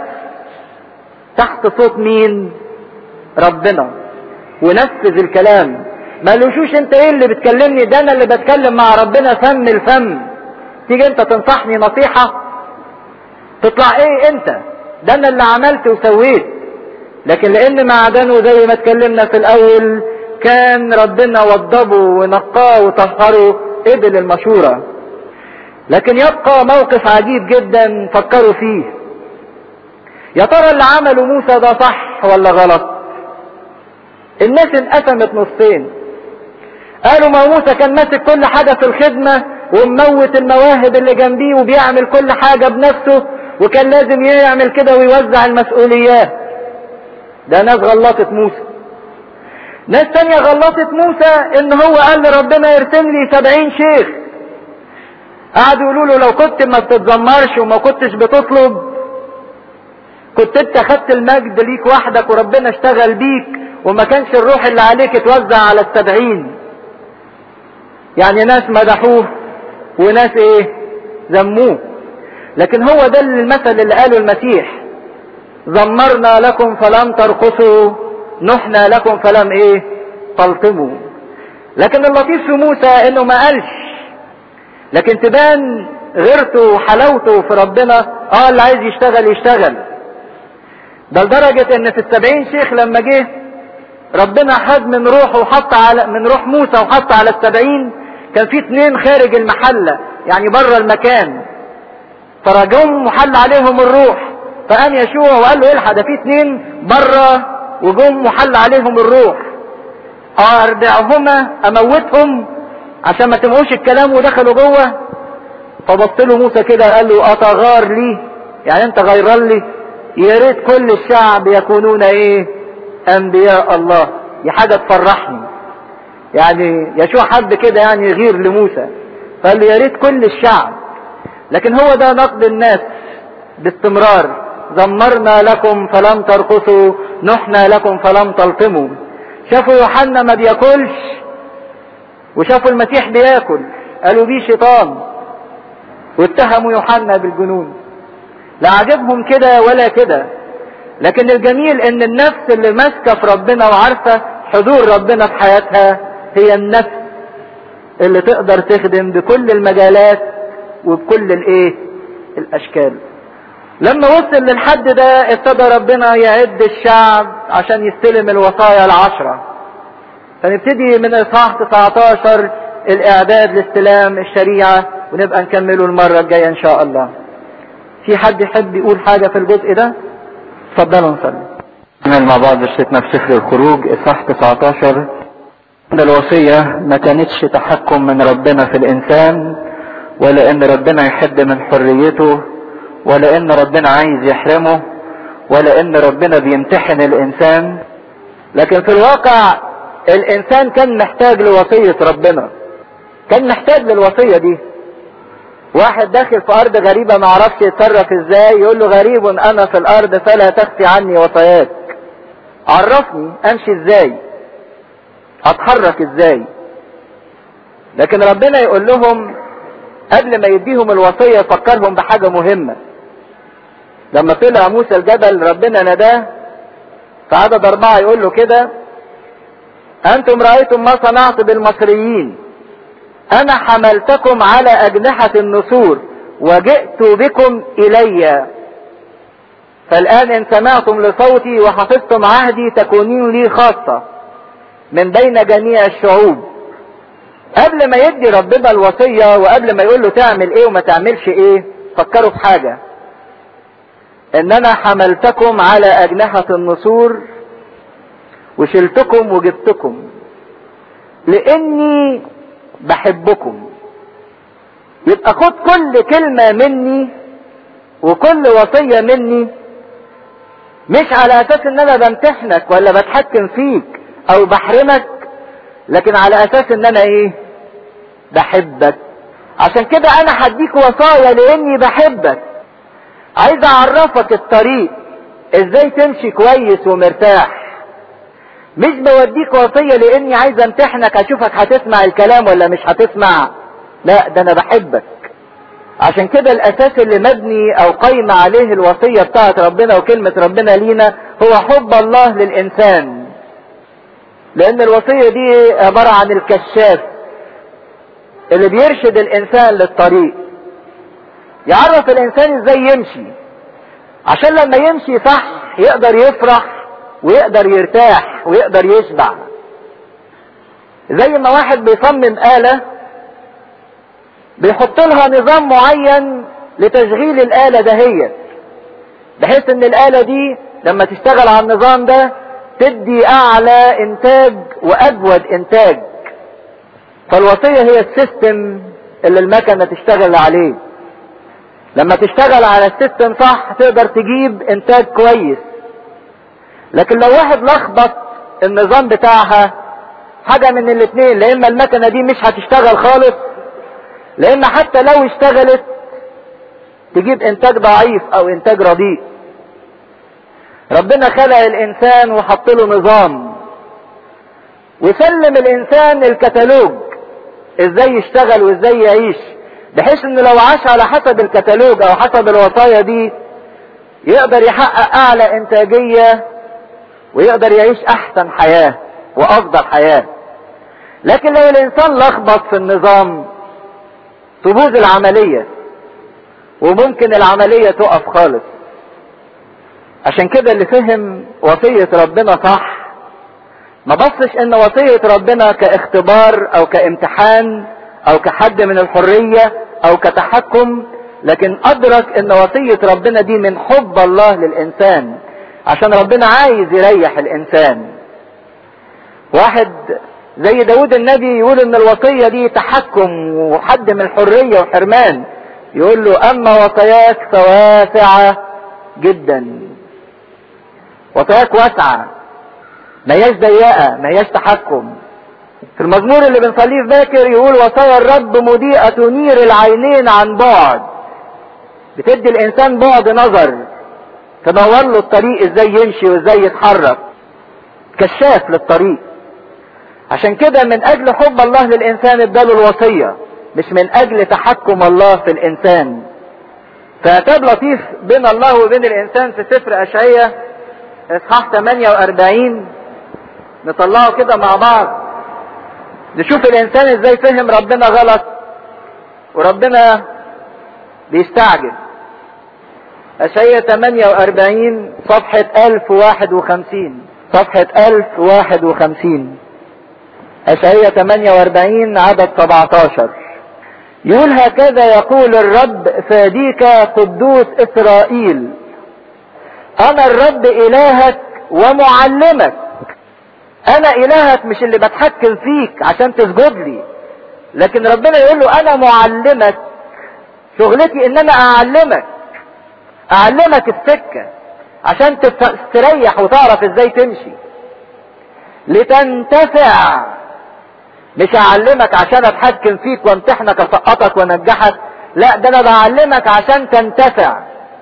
تحت صوت مين ربنا ونفذ الكلام ما لوشوش انت ايه اللي بتكلمني ده انا اللي بتكلم مع ربنا فم الفم تيجي انت تنصحني نصيحة تطلع ايه انت ده انا اللي عملت وسويت لكن لان معدنه زي ما اتكلمنا في الاول كان ربنا وضبه ونقاه وطهره قبل المشورة لكن يبقى موقف عجيب جدا فكروا فيه يا ترى اللي عمله موسى ده صح ولا غلط الناس انقسمت نصين قالوا ما موسى كان ماسك كل حاجة في الخدمة ومموت المواهب اللي جنبيه وبيعمل كل حاجة بنفسه وكان لازم يعمل كده ويوزع المسؤوليات ده ناس غلطت موسى ناس تانية غلطت موسى ان هو قال لربنا يرسم لي سبعين شيخ قعدوا يقولوا له لو كنت ما بتتذمرش وما كنتش بتطلب كنت انت خدت المجد ليك وحدك وربنا اشتغل بيك وما كانش الروح اللي عليك اتوزع على السبعين يعني ناس مدحوه وناس ايه ذموه لكن هو ده المثل اللي قاله المسيح زمرنا لكم فلم ترقصوا نحنا لكم فلم ايه تلطموا لكن اللطيف في موسى انه ما قالش لكن تبان غيرته وحلاوته في ربنا اه اللي عايز يشتغل يشتغل ده لدرجة ان في السبعين شيخ لما جه ربنا خد من روحه وحط على من روح موسى وحط على السبعين كان في اتنين خارج المحلة يعني بره المكان فرجهم وحل عليهم الروح فقام يشوع وقال له الحق ده في اتنين بره وجم وحل عليهم الروح اردعهما اموتهم عشان ما تمقوش الكلام ودخلوا جوه فبص له موسى كده قال له اتغار لي يعني انت غيران لي يا ريت كل الشعب يكونون ايه انبياء الله دي حاجه تفرحني يعني يشوع حد كده يعني يغير لموسى قال له يا ريت كل الشعب لكن هو ده نقد الناس باستمرار زمرنا لكم فلم ترقصوا نحنا لكم فلم تلطموا شافوا يوحنا ما بياكلش وشافوا المسيح بياكل قالوا بيه شيطان واتهموا يوحنا بالجنون لا عجبهم كده ولا كده لكن الجميل ان النفس اللي ماسكه في ربنا وعارفه حضور ربنا في حياتها هي النفس اللي تقدر تخدم بكل المجالات وبكل الايه الاشكال لما وصل للحد ده ابتدى ربنا يعد الشعب عشان يستلم الوصايا العشرة فنبتدي من اصحاح 19 الاعداد لاستلام الشريعة ونبقى نكمله المرة الجاية ان شاء الله في حد يحب يقول حاجة في الجزء ده اتفضلوا نصلي نعمل مع بعض رسالتنا في سفر الخروج اصحاح 19 ان الوصية ما كانتش تحكم من ربنا في الانسان ولا ان ربنا يحد من حريته ولا ان ربنا عايز يحرمه ولا ان ربنا بيمتحن الانسان لكن في الواقع الانسان كان محتاج لوصية ربنا كان محتاج للوصية دي واحد داخل في ارض غريبة ما عرفش يتصرف ازاي يقول له غريب انا في الارض فلا تخفي عني وصاياك عرفني امشي ازاي اتحرك ازاي لكن ربنا يقول لهم قبل ما يديهم الوصية فكرهم بحاجة مهمة لما طلع موسى الجبل ربنا نداه في عدد أربعة يقول له كده أنتم رأيتم ما صنعت بالمصريين أنا حملتكم على أجنحة النسور وجئت بكم إلي فالآن إن سمعتم لصوتي وحفظتم عهدي تكونين لي خاصة من بين جميع الشعوب قبل ما يدي ربنا الوصية وقبل ما يقول له تعمل ايه وما تعملش ايه فكروا في حاجة ان انا حملتكم على اجنحة النسور وشلتكم وجبتكم لاني بحبكم يبقى خد كل كلمة مني وكل وصية مني مش على اساس ان انا بمتحنك ولا بتحكم فيك او بحرمك لكن على اساس ان انا ايه بحبك عشان كده انا هديك وصايا لاني بحبك عايز اعرفك الطريق ازاي تمشي كويس ومرتاح مش بوديك وصية لاني عايز امتحنك اشوفك هتسمع الكلام ولا مش هتسمع لا ده انا بحبك عشان كده الاساس اللي مبني او قايمة عليه الوصية بتاعت ربنا وكلمة ربنا لينا هو حب الله للانسان لان الوصية دي عبارة عن الكشاف اللي بيرشد الانسان للطريق يعرف الانسان ازاي يمشي عشان لما يمشي صح يقدر يفرح ويقدر يرتاح ويقدر يشبع زي ما واحد بيصمم آلة بيحط لها نظام معين لتشغيل الآلة دهيت بحيث ان الآلة دي لما تشتغل على النظام ده تدي اعلى انتاج واجود انتاج فالوصية هي السيستم اللي المكنة تشتغل عليه لما تشتغل على السيستم صح تقدر تجيب انتاج كويس لكن لو واحد لخبط النظام بتاعها حاجة من الاتنين لا اما المكنة دي مش هتشتغل خالص لا اما حتى لو اشتغلت تجيب انتاج ضعيف او انتاج رديء ربنا خلق الانسان وحط له نظام وسلم الانسان الكتالوج ازاي يشتغل وازاي يعيش بحيث انه لو عاش على حسب الكتالوج او حسب الوصايا دي يقدر يحقق اعلى انتاجية ويقدر يعيش احسن حياة وافضل حياة لكن لو الانسان لخبط في النظام تبوظ العملية وممكن العملية تقف خالص عشان كده اللي فهم وصية ربنا صح ما بصش ان وصية ربنا كاختبار او كامتحان او كحد من الحرية او كتحكم لكن ادرك ان وصية ربنا دي من حب الله للانسان عشان ربنا عايز يريح الانسان واحد زي داود النبي يقول ان الوصية دي تحكم وحد من الحرية وحرمان يقول له اما وصاياك فواسعة جدا وصاياك واسعة ما هياش ضيقة ما هياش تحكم في المزمور اللي بنصليه في باكر يقول وصايا الرب مضيئة تنير العينين عن بعد بتدي الانسان بعد نظر تنور له الطريق ازاي يمشي وازاي يتحرك كشاف للطريق عشان كده من اجل حب الله للانسان اداله الوصية مش من اجل تحكم الله في الانسان فعتاب لطيف بين الله وبين الانسان في سفر اشعية اصحاح 48 نطلعه كده مع بعض نشوف الانسان ازاي فهم ربنا غلط وربنا بيستعجل اشعية 48 صفحة 1051 صفحة 1051 اشعية 48 عدد 17 يقول هكذا يقول الرب فاديك قدوس اسرائيل انا الرب الهك ومعلمك انا الهك مش اللي بتحكم فيك عشان تسجد لي لكن ربنا يقول له انا معلمك شغلتي ان انا اعلمك اعلمك السكة عشان تستريح وتعرف ازاي تمشي لتنتفع مش اعلمك عشان اتحكم فيك وامتحنك اسقطك وانجحك لا ده انا بعلمك عشان تنتفع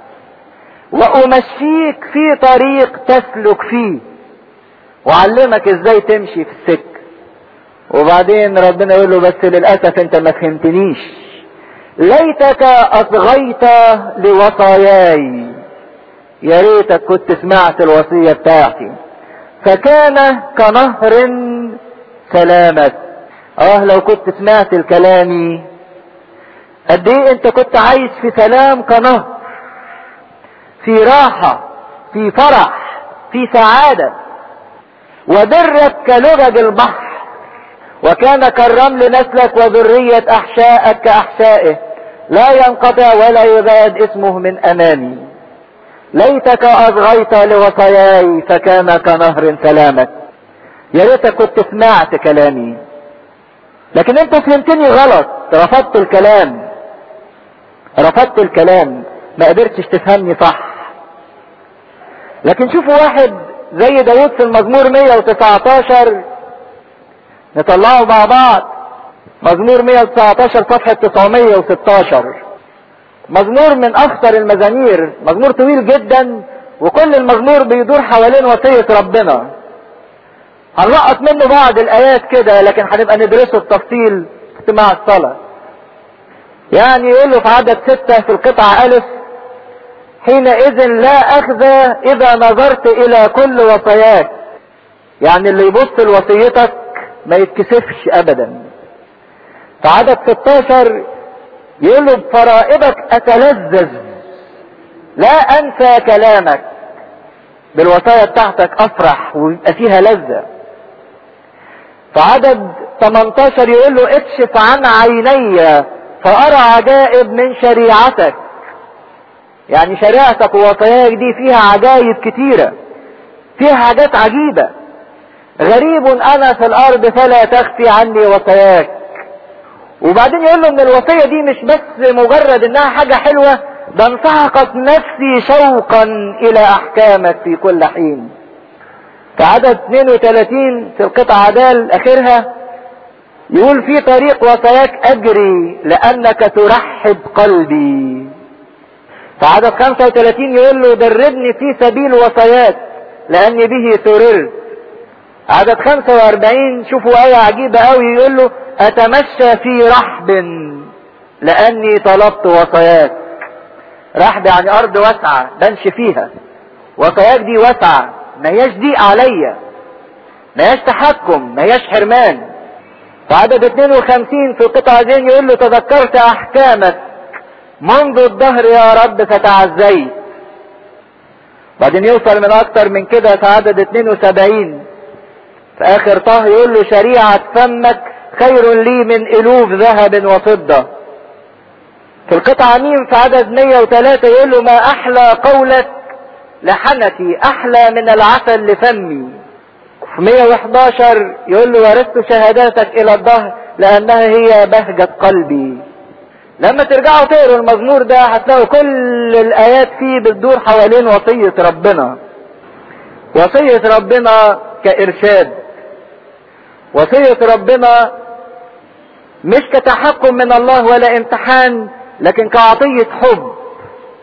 وامشيك في طريق تسلك فيه وعلمك ازاي تمشي في السكة وبعدين ربنا يقول له بس للاسف انت ما فهمتنيش ليتك اصغيت لوصاياي يا ريتك كنت سمعت الوصية بتاعتي فكان كنهر سلامك اه لو كنت سمعت الكلامي قد ايه انت كنت عايش في سلام كنهر في راحة في فرح في سعادة وبرك كلجج البحر وكان كالرمل نسلك وذرية احشائك كاحشائه لا ينقطع ولا يباد اسمه من امامي ليتك اصغيت لوصاياي فكان كنهر سلامك يا ريتك كنت سمعت كلامي لكن انت فهمتني غلط رفضت الكلام رفضت الكلام ما قدرتش تفهمني صح لكن شوفوا واحد زي داود في المزمور 119 نطلعه مع بعض مزمور 119 صفحة 916 مزمور من اخطر المزامير مزمور طويل جدا وكل المزمور بيدور حوالين وصية ربنا هنلقط منه بعض الايات كده لكن هنبقى ندرسه بتفصيل في اجتماع الصلاة يعني يقول له في عدد ستة في القطعة الف حينئذ لا اخذ اذا نظرت الى كل وصاياك يعني اللي يبص لوصيتك ما يتكسفش ابدا في عدد 16 يقول له بفرائضك اتلذذ لا انسى كلامك بالوصايا بتاعتك افرح ويبقى فيها لذة في عدد 18 يقول له اكشف عن عيني فارى عجائب من شريعتك يعني شريعتك ووصاياك دي فيها عجائب كتيرة فيها حاجات عجيبة غريب انا في الارض فلا تخفي عني وصاياك وبعدين يقول له ان الوصية دي مش بس مجرد انها حاجة حلوة ده انسحقت نفسي شوقا الى احكامك في كل حين في عدد 32 في القطعة دال اخرها يقول في طريق وصاياك اجري لانك ترحب قلبي في عدد 35 يقول له دربني في سبيل وصاياك لاني به سررت عدد 45 شوفوا آية عجيبة قوي يقول له أتمشى في رحب لأني طلبت وصاياك رحب يعني أرض واسعة بمشي فيها وصاياك دي واسعة ما هياش ضيق عليا ما هياش تحكم ما هياش حرمان في عدد 52 في القطعة دي يقول له تذكرت أحكامك منذ الظهر يا رب فتعزيت بعدين يوصل من أكتر من كده في عدد 72 في اخر طه يقول له شريعة فمك خير لي من الوف ذهب وفضة في القطعة ميم في عدد 103 يقول له ما احلى قولك لحنتي احلى من العسل لفمي في 111 يقول له ورثت شهاداتك الى الظهر لانها هي بهجة قلبي لما ترجعوا تقروا المزمور ده هتلاقوا كل الايات فيه بتدور حوالين وصية ربنا وصية ربنا كارشاد وصية ربنا مش كتحكم من الله ولا امتحان لكن كعطية حب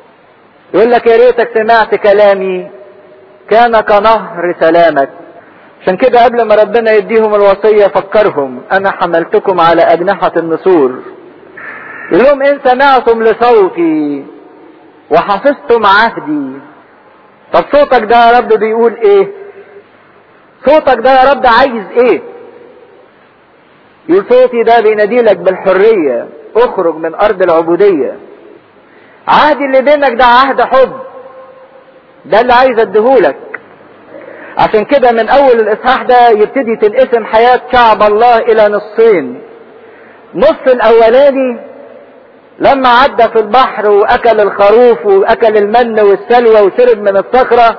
يقول لك يا ريتك سمعت كلامي كان كنهر سلامك عشان كده قبل ما ربنا يديهم الوصية فكرهم انا حملتكم على اجنحة النسور يقول لهم ان سمعتم لصوتي وحفظتم عهدي طب صوتك ده يا رب بيقول ايه صوتك ده يا رب عايز ايه يقول صوتي ده بيناديلك بالحرية اخرج من ارض العبودية عهدي اللي بينك ده عهد حب ده اللي عايز اديهولك عشان كده من اول الاصحاح ده يبتدي تنقسم حياة شعب الله الى نصين نص الاولاني لما عدى في البحر واكل الخروف واكل المن والسلوى وشرب من الصخرة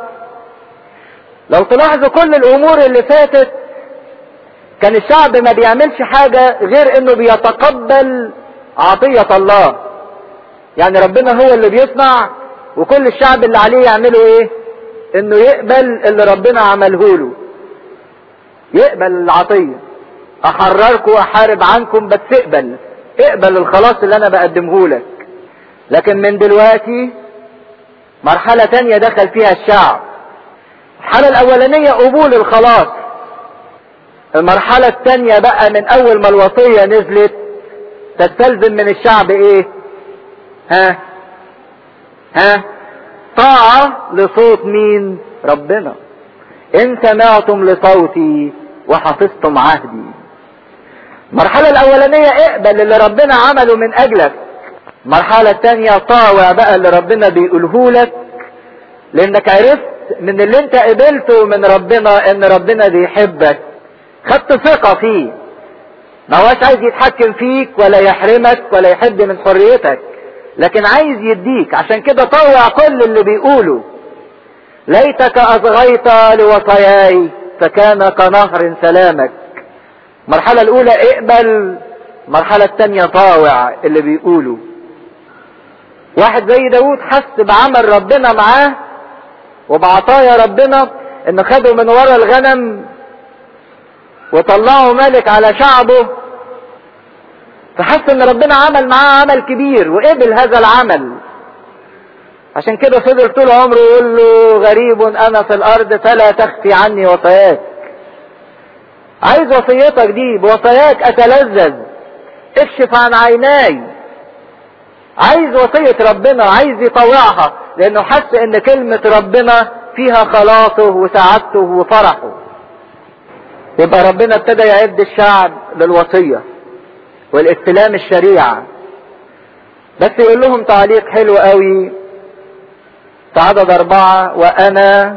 لو تلاحظوا كل الامور اللي فاتت كان الشعب ما بيعملش حاجة غير انه بيتقبل عطية الله يعني ربنا هو اللي بيصنع وكل الشعب اللي عليه يعملوا ايه انه يقبل اللي ربنا عمله له يقبل العطية احرركم واحارب عنكم بس اقبل اقبل الخلاص اللي انا بقدمه لك لكن من دلوقتي مرحلة تانية دخل فيها الشعب الحالة الاولانية قبول الخلاص المرحلة التانية بقى من اول ما الوصية نزلت تستلزم من الشعب ايه ها ها طاعة لصوت مين ربنا ان سمعتم لصوتي وحفظتم عهدي المرحلة الاولانية اقبل اللي ربنا عمله من اجلك المرحلة التانية طاوع بقى اللي ربنا بيقوله لك لانك عرفت من اللي انت قبلته من ربنا ان ربنا بيحبك خدت ثقة فيه ما هوش عايز يتحكم فيك ولا يحرمك ولا يحد من حريتك لكن عايز يديك عشان كده طوع كل اللي بيقوله ليتك اصغيت لوصاياي فكان كنهر سلامك المرحلة الاولى اقبل المرحلة الثانية طاوع اللي بيقوله واحد زي داود حس بعمل ربنا معاه وبعطايا ربنا ان خده من ورا الغنم وطلعه ملك على شعبه فحس ان ربنا عمل معاه عمل كبير وقبل هذا العمل عشان كده فضل طول عمره يقول له غريب انا في الارض فلا تخفي عني وصاياك عايز وصيتك دي بوصاياك اتلذذ اكشف عن عيناي عايز وصية ربنا عايز يطوعها لانه حس ان كلمة ربنا فيها خلاصه وسعادته وفرحه يبقى ربنا ابتدى يعد الشعب للوصية والاستلام الشريعة بس يقول لهم تعليق حلو قوي في عدد أربعة وأنا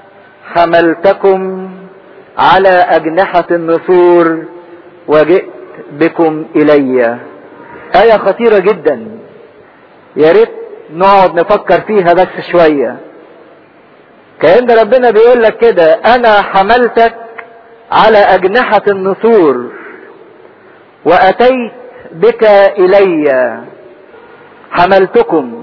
حملتكم على أجنحة النسور وجئت بكم إلي آية خطيرة جدا يا ريت نقعد نفكر فيها بس شوية كأن ربنا بيقول لك كده أنا حملتك على أجنحة النسور وأتيت بك إلي حملتكم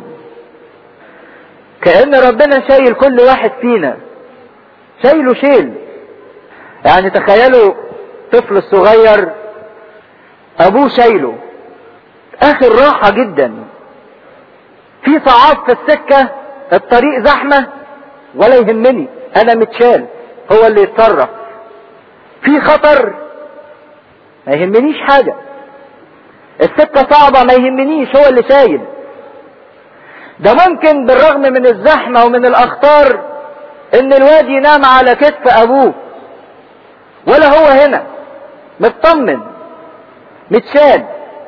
كأن ربنا شايل كل واحد فينا شايله شيل يعني تخيلوا طفل الصغير أبوه شايله آخر راحة جدا في صعاب في السكة الطريق زحمة ولا يهمني أنا متشال هو اللي يتصرف في خطر ما يهمنيش حاجة السكة صعبة ما يهمنيش هو اللي شايل ده ممكن بالرغم من الزحمة ومن الأخطار إن الواد ينام على كتف أبوه ولا هو هنا مطمن متشال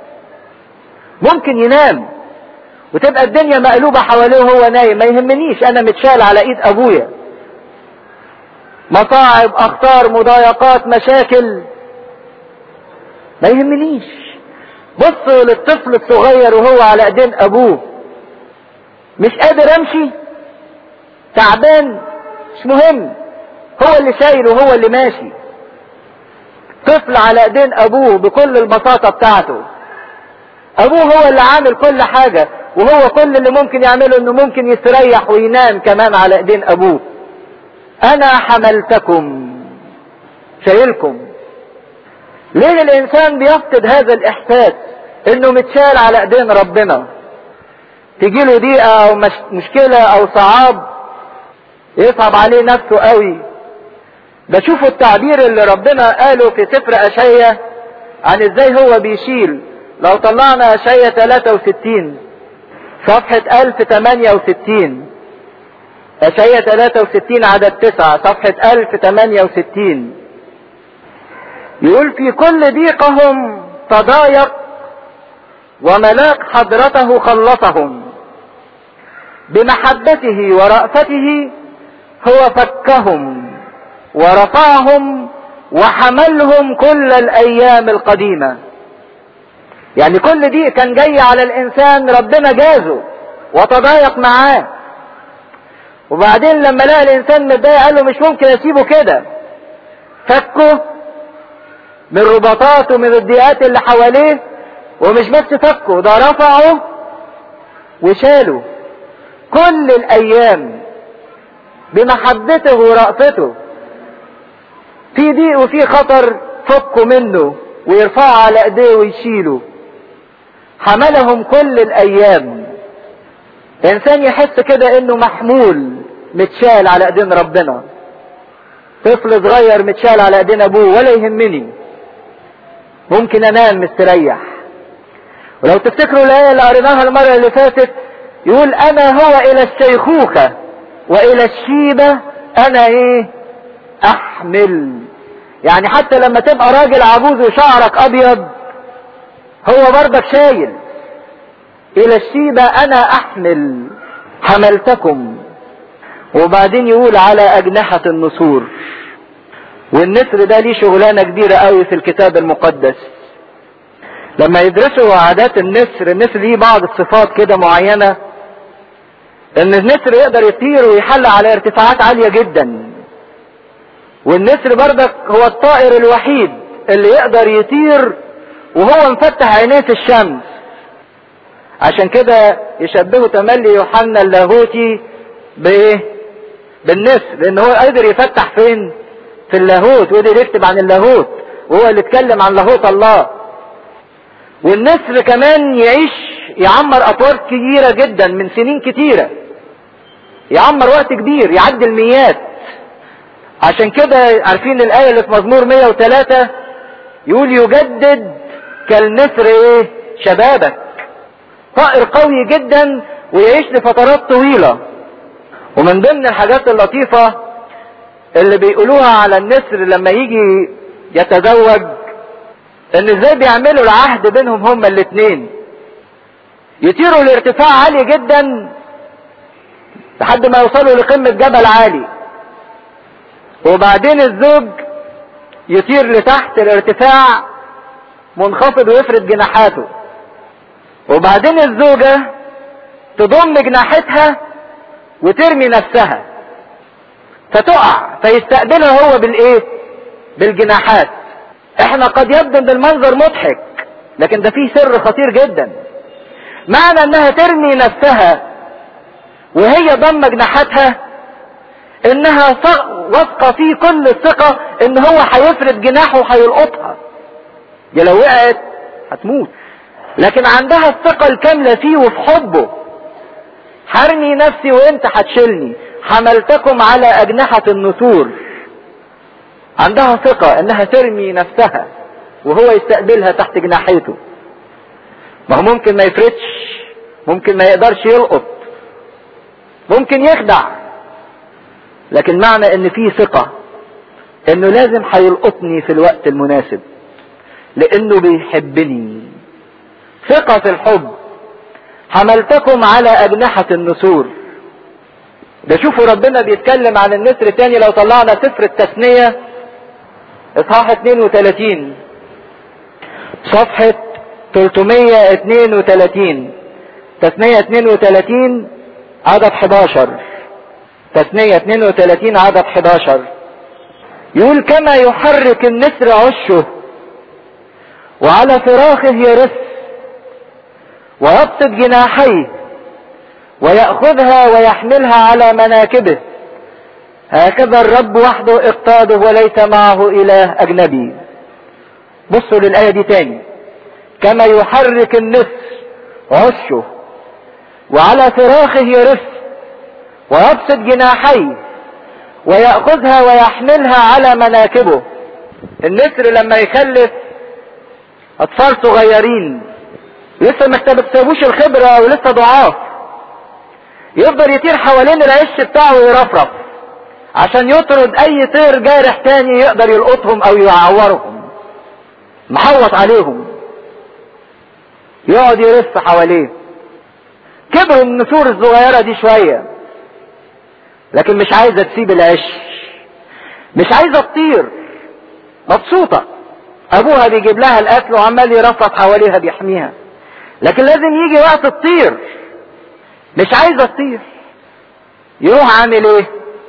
ممكن ينام وتبقى الدنيا مقلوبة حواليه وهو نايم ما يهمنيش أنا متشال على إيد أبويا مصاعب أخطار مضايقات مشاكل ما يهمنيش بصوا للطفل الصغير وهو على ايدين ابوه مش قادر امشي تعبان مش مهم هو اللي شايل وهو اللي ماشي طفل على ايدين ابوه بكل البساطة بتاعته ابوه هو اللي عامل كل حاجة وهو كل اللي ممكن يعمله انه ممكن يستريح وينام كمان على ايدين ابوه انا حملتكم شايلكم ليه الانسان بيفقد هذا الاحساس انه متشال على ايدين ربنا تجيله ضيقة او مشكلة او صعاب يصعب عليه نفسه قوي ده شوفوا التعبير اللي ربنا قاله في سفر اشعيا عن ازاي هو بيشيل لو طلعنا اشعيا 63 صفحة 1068 اشعيا 63 عدد 9 صفحة 1068 يقول في كل ضيقهم تضايق وملاك حضرته خلصهم بمحبته ورأفته هو فكهم ورفعهم وحملهم كل الايام القديمة يعني كل دي كان جاي على الانسان ربنا جازه وتضايق معاه وبعدين لما لقى الانسان متضايق قال له مش ممكن اسيبه كده فكه من رباطات ومن الضيقات اللي حواليه ومش بس فكه ده رفعه وشاله كل الايام بمحبته ورأفته في ضيق وفي خطر فكوا منه ويرفعوا على ايديه ويشيلوا حملهم كل الايام انسان يحس كده انه محمول متشال على ايدين ربنا طفل صغير متشال على ايدين ابوه ولا يهمني ممكن انام مستريح ولو تفتكروا الايه اللي قريناها المره اللي فاتت يقول انا هو الى الشيخوخه والى الشيبه انا ايه احمل يعني حتى لما تبقى راجل عجوز وشعرك ابيض هو برضك شايل الى الشيبة انا احمل حملتكم وبعدين يقول على اجنحة النسور والنسر ده ليه شغلانة كبيرة قوي في الكتاب المقدس لما يدرسوا عادات النسر النسر ليه بعض الصفات كده معينة ان النسر يقدر يطير ويحل على ارتفاعات عالية جدا والنسر بردك هو الطائر الوحيد اللي يقدر يطير وهو مفتح عينيه في الشمس عشان كده يشبهوا تملي يوحنا اللاهوتي بايه بالنسر لان هو قادر يفتح فين في اللاهوت وقدر يكتب عن اللاهوت وهو اللي اتكلم عن لاهوت الله والنسر كمان يعيش يعمر اطوار كبيرة جدا من سنين كتيرة يعمر وقت كبير يعدي الميات عشان كده عارفين الآية اللي في مزمور 103 يقول يجدد كالنسر ايه شبابك طائر قوي جدا ويعيش لفترات طويلة ومن ضمن الحاجات اللطيفة اللي بيقولوها على النسر لما يجي يتزوج ان ازاي بيعملوا العهد بينهم هما الاتنين يطيروا لارتفاع عالي جدا لحد ما يوصلوا لقمة جبل عالي وبعدين الزوج يطير لتحت الارتفاع منخفض ويفرد جناحاته وبعدين الزوجة تضم جناحتها وترمي نفسها فتقع فيستقبلها هو بالايه بالجناحات احنا قد يبدو ان المنظر مضحك لكن ده فيه سر خطير جدا معنى انها ترمي نفسها وهي ضم جناحاتها انها واثقة فيه كل الثقة ان هو هيفرد جناحه وهيلقطها دي لو وقعت هتموت لكن عندها الثقة الكاملة فيه وفي حبه حرمي نفسي وانت هتشيلني حملتكم على اجنحة النسور عندها ثقة انها ترمي نفسها وهو يستقبلها تحت جناحيته ما هو ممكن ما يفردش ممكن ما يقدرش يلقط ممكن يخدع لكن معنى ان في ثقة انه لازم هيلقطني في الوقت المناسب لانه بيحبني ثقة في الحب حملتكم على اجنحة النسور ده شوفوا ربنا بيتكلم عن النسر تاني لو طلعنا سفر التثنية اصحاح 32 صفحة 332 تثنية 32 عدد 11 تثنية 32 عدد 11 يقول كما يحرك النسر عشه وعلى فراخه يرس ويبسط جناحيه ويأخذها ويحملها على مناكبه هكذا الرب وحده اقتاده وليس معه اله اجنبي بصوا للآية دي تاني كما يحرك النسر عشه وعلى فراخه يرف ويبسط جناحيه ويأخذها ويحملها على مناكبه النسر لما يخلف اطفال صغيرين لسه ما اكتسبوش الخبرة ولسه ضعاف يفضل يطير حوالين العش بتاعه ويرفرف عشان يطرد اي طير جارح تاني يقدر يلقطهم او يعورهم محوط عليهم يقعد يرف حواليه كبروا النسور الصغيرة دي شوية لكن مش عايزة تسيب العش مش عايزة تطير مبسوطة ابوها بيجيب لها الاكل وعمال يرفرف حواليها بيحميها لكن لازم يجي وقت تطير مش عايزة تطير يروح عامل ايه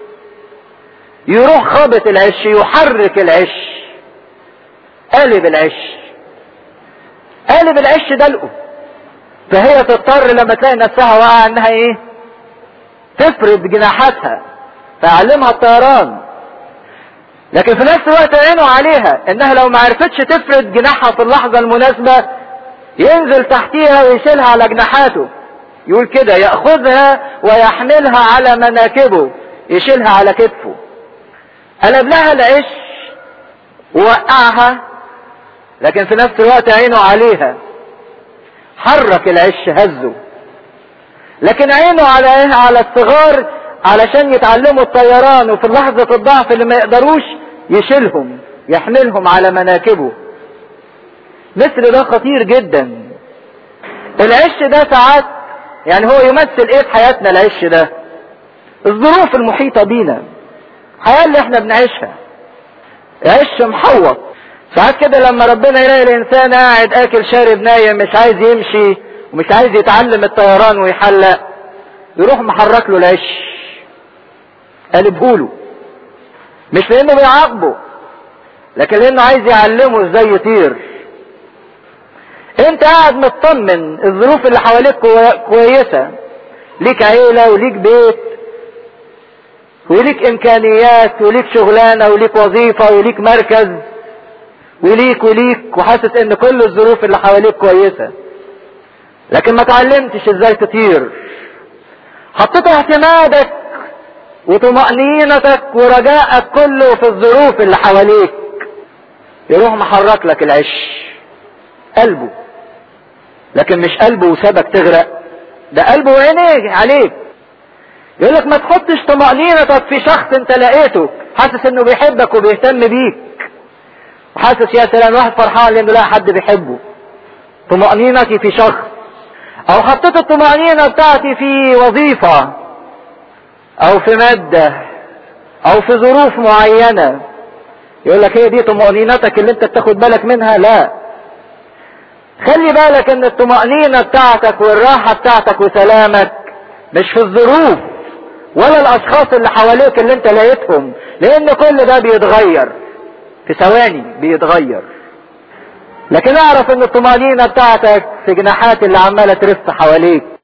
يروح خابط العش يحرك العش قلب العش قلب العش دلقه فهي تضطر لما تلاقي نفسها واقعة انها ايه تفرد جناحاتها تعلمها الطيران لكن في نفس الوقت عينه عليها انها لو ما عرفتش تفرد جناحها في اللحظة المناسبة ينزل تحتيها ويشيلها على جناحاته يقول كده يأخذها ويحملها على مناكبه يشيلها على كتفه قلب لها العش ووقعها لكن في نفس الوقت عينه عليها حرك العش هزه لكن عينه على ايه على الصغار علشان يتعلموا الطيران وفي لحظة الضعف اللي ما يقدروش يشيلهم يحملهم على مناكبه مثل ده خطير جدا العش ده ساعات يعني هو يمثل ايه في حياتنا العش ده الظروف المحيطة بينا الحياة اللي احنا بنعيشها عش محوط ساعات كده لما ربنا يلاقي الانسان قاعد اكل شارب نايم مش عايز يمشي ومش عايز يتعلم الطيران ويحلق يروح محرك له العش قلبهوله مش لانه بيعاقبه لكن لانه عايز يعلمه ازاي يطير انت قاعد مطمن الظروف اللي حواليك كويسة ليك عيلة وليك بيت وليك امكانيات وليك شغلانة وليك وظيفة وليك مركز وليك وليك وحاسس ان كل الظروف اللي حواليك كويسة لكن ما تعلمتش ازاي تطير حطيت اعتمادك وطمأنينتك ورجائك كله في الظروف اللي حواليك يروح محرك لك العش قلبه لكن مش قلبه وسابك تغرق ده قلبه وعينيه عليك يقول لك ما تحطش طمأنينتك في شخص انت لقيته حاسس انه بيحبك وبيهتم بيك وحاسس يا سلام واحد فرحان لانه لا حد بيحبه طمأنينتي في شخص او حطيت الطمأنينة بتاعتي في وظيفة او في مادة او في ظروف معينة يقول لك هي دي طمأنينتك اللي انت بتاخد بالك منها لا خلي بالك ان الطمأنينة بتاعتك والراحة بتاعتك وسلامك مش في الظروف ولا الاشخاص اللي حواليك اللي انت لقيتهم لان كل ده بيتغير في ثواني بيتغير لكن اعرف ان الطمأنينة بتاعتك في جناحات اللي عمالة ترف حواليك